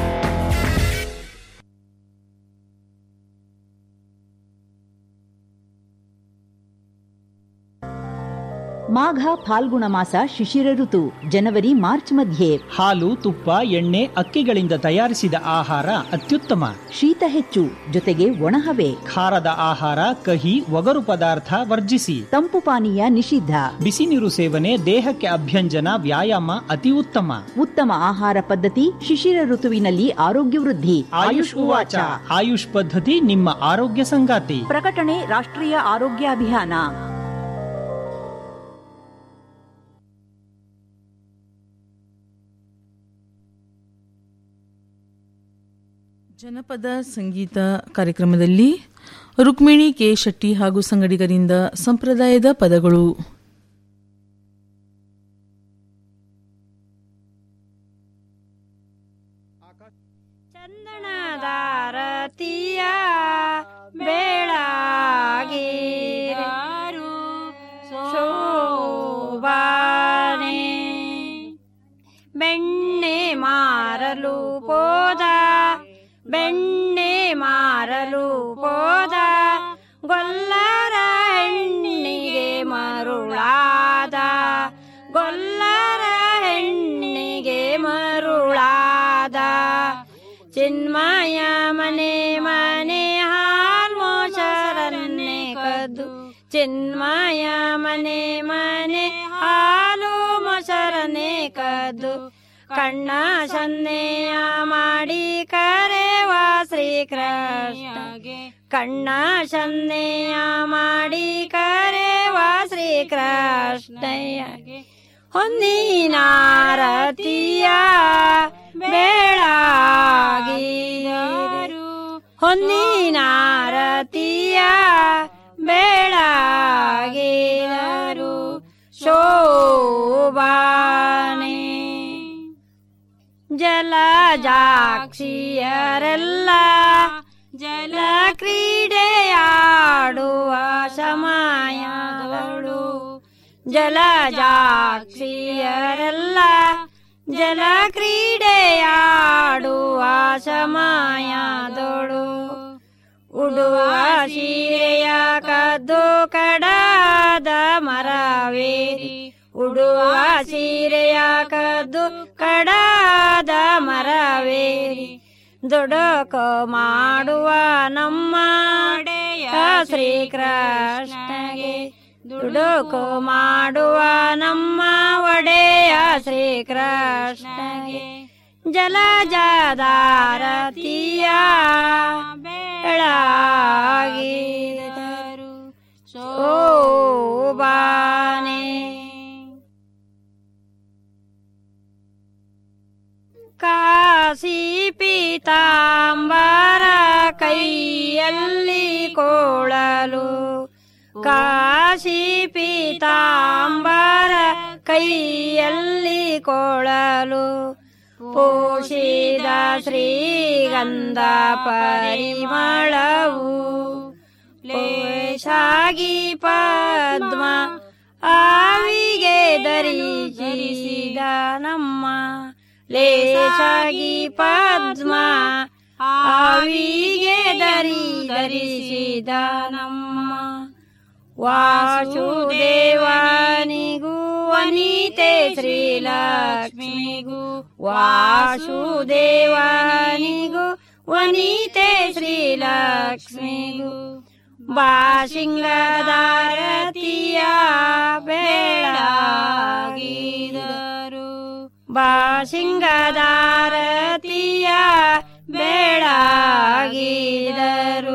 P: ಮಾಘ ಫಾಲ್ಗುಣ ಮಾಸ ಶಿಶಿರ ಋತು ಜನವರಿ ಮಾರ್ಚ್ ಮಧ್ಯೆ
Q: ಹಾಲು ತುಪ್ಪ ಎಣ್ಣೆ ಅಕ್ಕಿಗಳಿಂದ ತಯಾರಿಸಿದ ಆಹಾರ ಅತ್ಯುತ್ತಮ
P: ಶೀತ ಹೆಚ್ಚು ಜೊತೆಗೆ ಒಣಹವೆ
Q: ಖಾರದ ಆಹಾರ ಕಹಿ ಒಗರು ಪದಾರ್ಥ ವರ್ಜಿಸಿ
P: ತಂಪು ಪಾನೀಯ ನಿಷಿದ್ಧ
Q: ಬಿಸಿ ನೀರು ಸೇವನೆ ದೇಹಕ್ಕೆ ಅಭ್ಯಂಜನ ವ್ಯಾಯಾಮ ಅತಿ ಉತ್ತಮ
P: ಉತ್ತಮ ಆಹಾರ ಪದ್ಧತಿ ಶಿಶಿರ ಋತುವಿನಲ್ಲಿ ಆರೋಗ್ಯ ವೃದ್ಧಿ
Q: ಆಯುಷ್ ಉವಾಚ ಆಯುಷ್ ಪದ್ಧತಿ ನಿಮ್ಮ ಆರೋಗ್ಯ ಸಂಗಾತಿ
P: ಪ್ರಕಟಣೆ ರಾಷ್ಟ್ರೀಯ ಆರೋಗ್ಯ ಅಭಿಯಾನ
L: ಜನಪದ ಸಂಗೀತ ಕಾರ್ಯಕ್ರಮದಲ್ಲಿ ರುಕ್ಮಿಣಿ ಕೆ ಶೆಟ್ಟಿ ಹಾಗೂ ಸಂಗಡಿಗರಿಂದ ಸಂಪ್ರದಾಯದ ಪದಗಳು
R: ಚಂದನದಾರತಿಯ ಬೆಳಗಿರಾರು ಶೋಭಾನೆ ಬೆಣ್ಣೆ ಮಾರಲು ಪೋದ ಬೆಣ್ಣೆ ಮಾರಲು ಪೋದ ಗೊಲ್ಲರ ಹೆಣ್ಣಿಗೆ ಮರುಳಾದ ಗೊಲ್ಲರ ಹೆಣ್ಣಿಗೆ ಮರುಳಾದ ಚಿನ್ಮಯ ಮನೆ ಮನೆ ಹಾಲ್ ಮೋಚರನ್ನೇ ಕದ್ದು ಚಿನ್ಮಯ ಮನೆ ಮನೆ ಹಾಲು ಮೊಸರನೆ ಕದ್ದು ಕಣ್ಣ ಸನ್ನೆಯ ಮಾಡಿ ಕರೆವ ಶ್ರೀಕೃಷ್ಣಗೆ ಕಣ್ಣ ಸನ್ನೆಯ ಮಾಡಿ ಕರೆವ ಶ್ರೀಕೃಷ್ಣಯ್ಯಗೆ ಹೊನ್ನಿನಾರತಿಯ ಬೆಳಗಿರು ಹೊನ್ನಿನಾರತಿಯ ಬೆಳಗಿರು ಶೋಭಾನೆ ಜಲಜಾಕ್ಷಿಯರೆಲ್ಲ ಜಲ ಕ್ರೀಡೆಯಾಡುವ ಸಮಯಗಳು ಜಲಜಾಕ್ಷಿಯರೆಲ್ಲ ಜಲ ಕ್ರೀಡೆಯಾಡುವ ಸಮಯದೊಳು ಉಡುವ ಸೀರೆಯ ಕದ್ದು ಕಡಾದ ಮರವೇರಿ ಉಡುವ ಸೀರೆಯ ಕದ್ದು ಕಡಾದ ಮರವೇರಿ ದುಡುಕ ಮಾಡುವ ನಮ್ಮ ಶ್ರೀಕೃಷ್ಣಗೆ ದುಡುಕು ಮಾಡುವ ನಮ್ಮ ಒಡೆಯ ಶ್ರೀಕೃಷ್ಣಗೆ ಜಲಜದಾರತಿಯ ಬೆಳಗಿದರು ಶೋಭಾನೆ ಕಾಶಿ ಪೀತಾಂಬರ ಕೈಯಲ್ಲಿ ಕೋಳಲು ಕಾಶಿ ಪೀತಾಂಬರ ಕೈಯಲ್ಲಿ ಕೋಳಲು ಪೋಷಿದ ಶ್ರೀಗಂಧ ಪರಿಮಳವು ಲೇಷಾಗಿ ಪದ್ಮ ಆವಿಗೆ ಧರಿಸಿದ ನಮ್ಮ ಲೇಷಾಗಿ ಪದ್ಮ ಆವಿಗೆ ಧರಿ ಧರಿಸಿದ ನಮ್ಮ ವಾಸುದೇವನಿಗೂ ವನಿತೆ ಶ್ರೀಲಕ್ಷ್ಮಿಗೂ ವಾಸುದೇವನಿಗೂ ವನಿತೆ ಶ್ರೀಲಕ್ಷ್ಮಿಗೂ ಬಾಶಿಂಗದಾರತಿಯ ಬೆಳಗಿದರು ಬಾಶಿಂಗದಾರತಿಯ ಬೆಳಗಿದರು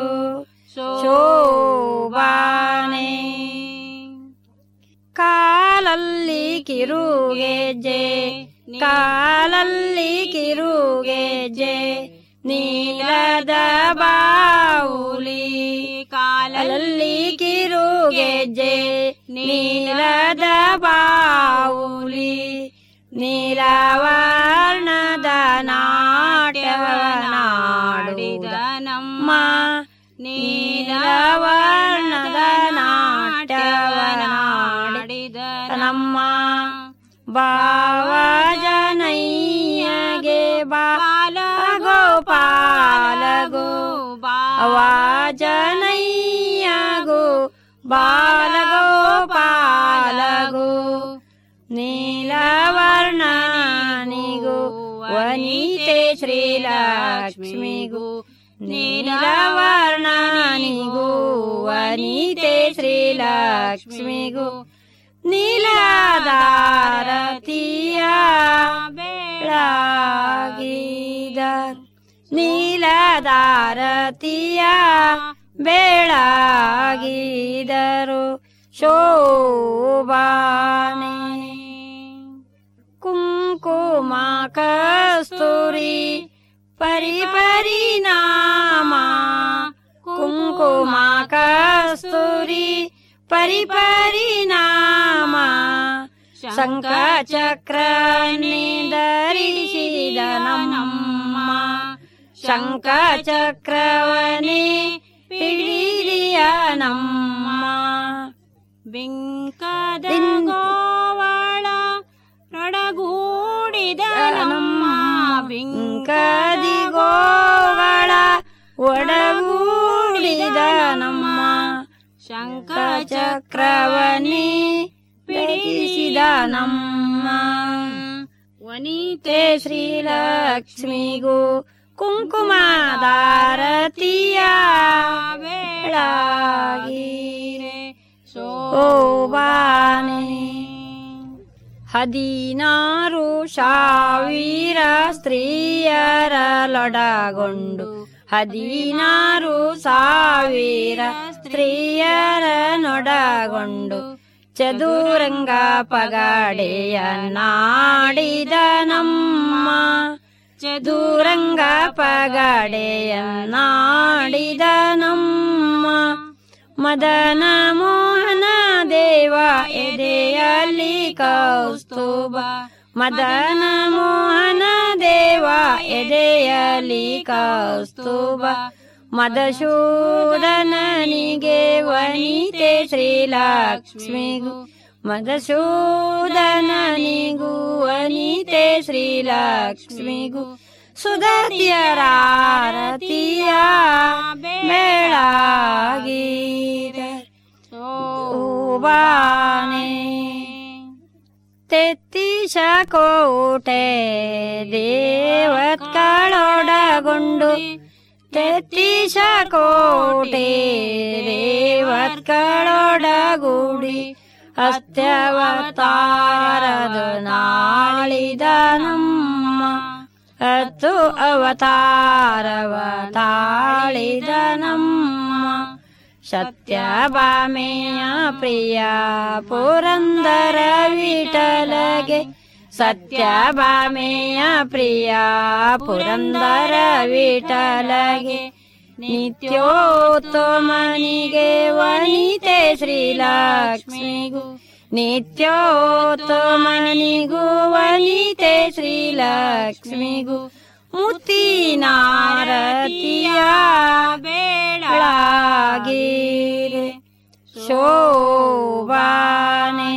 R: ಶೋಭಾನೆ ಕಾಲಲ್ಲಿ ಕಿರುಗೆಜ್ಜೆ ಕಾಲಲ್ಲಿ ಕಿರುಗೆಜ್ಜೆ ನೀಲದ ಬಾವುಲಿ ಕಾಲಲ್ಲಿ ಕಿರುಗೆಜ್ಜೆ ನೀಲದ ಬಾವುಲಿ ನೀಲವರ್ಣದ ನಾಟ್ಯವನಾಡಿದ ನಮ್ಮ ನೀಲವರ್ಣದ ನಾಟ್ಯವನಾಡಿದ ನಮ್ಮ ಬಾವಜನಯ್ಯಗೆ ಬಾಲ ಗೋಪಾಲಗೋ ಬಾವಜನಯ್ಯಗೋ ಬಾಲ ಗೋಪಾಲಗೋ ನೀಲವರ್ಣನಿಗೂ ವನಿತೆ ಶ್ರೀಲಕ್ಷ್ಮಿಗೂ ನೀಲವರ್ಣನಿಗೂ ವನಿತೆ ಶ್ರೀಲಕ್ಷ್ಮಿಗೂ ನೀಲದಾರತಿಯ ಬೆಳಗಿದ ನೀಲದಾರತಿಯ ಬೆಳಗಿದರು ಶೋಭಾನೆ ಕುಂಕುಮ ಕಸ್ತೂರಿ ಪರಿ ಪರಿಣಾಮ ಕುಂಕುಮ ಕಸ್ತೂರಿ ಪರಿ ಪರಿಣಾಮ ಶಂಖ ಚಕ್ರ ಧರಿಸಿದ ನಮ್ಮ ಶಂಖ ಚಕ್ರವನೇ ಪಿಡಿರಿಯ ನಮ್ಮ ಬಿಂಕದ ಗೋವಳ ನೊಡಗೂಡಿದ ನಮ್ಮ ಬಿಂಕದಿ ಗೋಗಳ ಒಡಗೂಡಿದ ನಮ್ಮ ಶಂಖ ಚಕ್ರವನೇ ಬಿಡಿಸಿದ ನಮ್ಮ ವನಿತೆ ಶ್ರೀಲಕ್ಷ್ಮಿಗೂ ಕುಂಕುಮದಾರತಿಯ ಬೆಳಗಿರೆ ಶೋಭಾನೆ ಹದಿನಾರು ಸಾವಿರ ಸ್ತ್ರೀಯರಲೊಡಗೊಂಡು ಹದಿನಾರು ಸಾವಿರ ಸ್ತ್ರೀಯರನೊಡಗೊಂಡು ಚದುರಂಗ ಪಗಡೆಯ ನಾಡಿದ ನಮ್ಮ ಚದುರಂಗ ಪಗಡೆಯ ನಾಡಿದ ನಮ್ಮ ಮದನ ಮೋಹನ ದೇವ ಎದೆಯಲ್ಲಿ ಕೌಸ್ತುಭ ಮದನ ಮೋಹನ ದೇವ ಎದೆಯಲ್ಲಿ ಕೌಸ್ತುಭ ಮದಶೂದನನಿಗೆ ವನಿತೆ ಶ್ರೀಲಕ್ಷ್ಮಿಗೂ ಮದಶೂದನನಿಗೂ ವನಿತೆ ಶ್ರೀಲಕ್ಷ್ಮಿಗೂ ಸುಧರ್ಯರಾರತಿಯ ಬೆಳಗಿದ ಶೋಭಾನೆ ತೆತ್ತಿಶ ಕೋಟೆ ದೇವತ್ಗಳೊಡಗೊಂಡು ತೆತ್ತಿಶ ಕೋಟೆ ದೇವತ್ಗಳೊಡಗೂಡಿ ಅತ್ಯವತಾರದ ನಾಳಿದ ನಮ್ಮ ಹತ್ತು ಅವತಾರವ ತಾಳಿದ ನಮ್ಮ ಸತ್ಯಭಾಮೆಯ ಪ್ರಿಯ ಪುರಂದರ ವಿಠಲಗೆ ಸತ್ಯಭಾಮೆಯ ಪ್ರಿಯ ಪುರಂದರ ವಿಠಲಗೆ ನಿತ್ಯೋತ್ತಮನಿಗೆ ವನಿತೆ ಶ್ರೀಲಕ್ಷ್ಮಿಗೂ ನಿತ್ಯೋತ್ತಮನಿಗೂ ವನಿತೆ ಶ್ರೀಲಕ್ಷ್ಮಿಗೂ ಮುತ್ತಿನಾರತಿಯ ಬೆಳಗಿರೆ ಶೋಭಾನೆ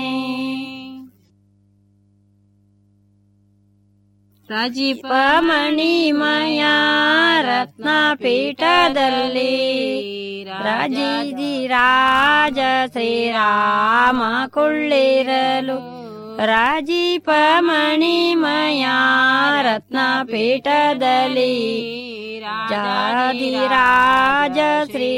R: ರಾಜೀಪ ಮಣಿಮಯ ರತ್ನ ಪೀಠದಲ್ಲಿ ರಾಜಿದಿ ರಾಜ ಶ್ರೀರಾಮ ಕೊಳ್ಳಿರಲು ರಾಜೀಪ ಮಣಿಮಯ ರತ್ನ ಪೀಠದಲ್ಲಿ ಜಾದಿ ರಾಜ ಶ್ರೀ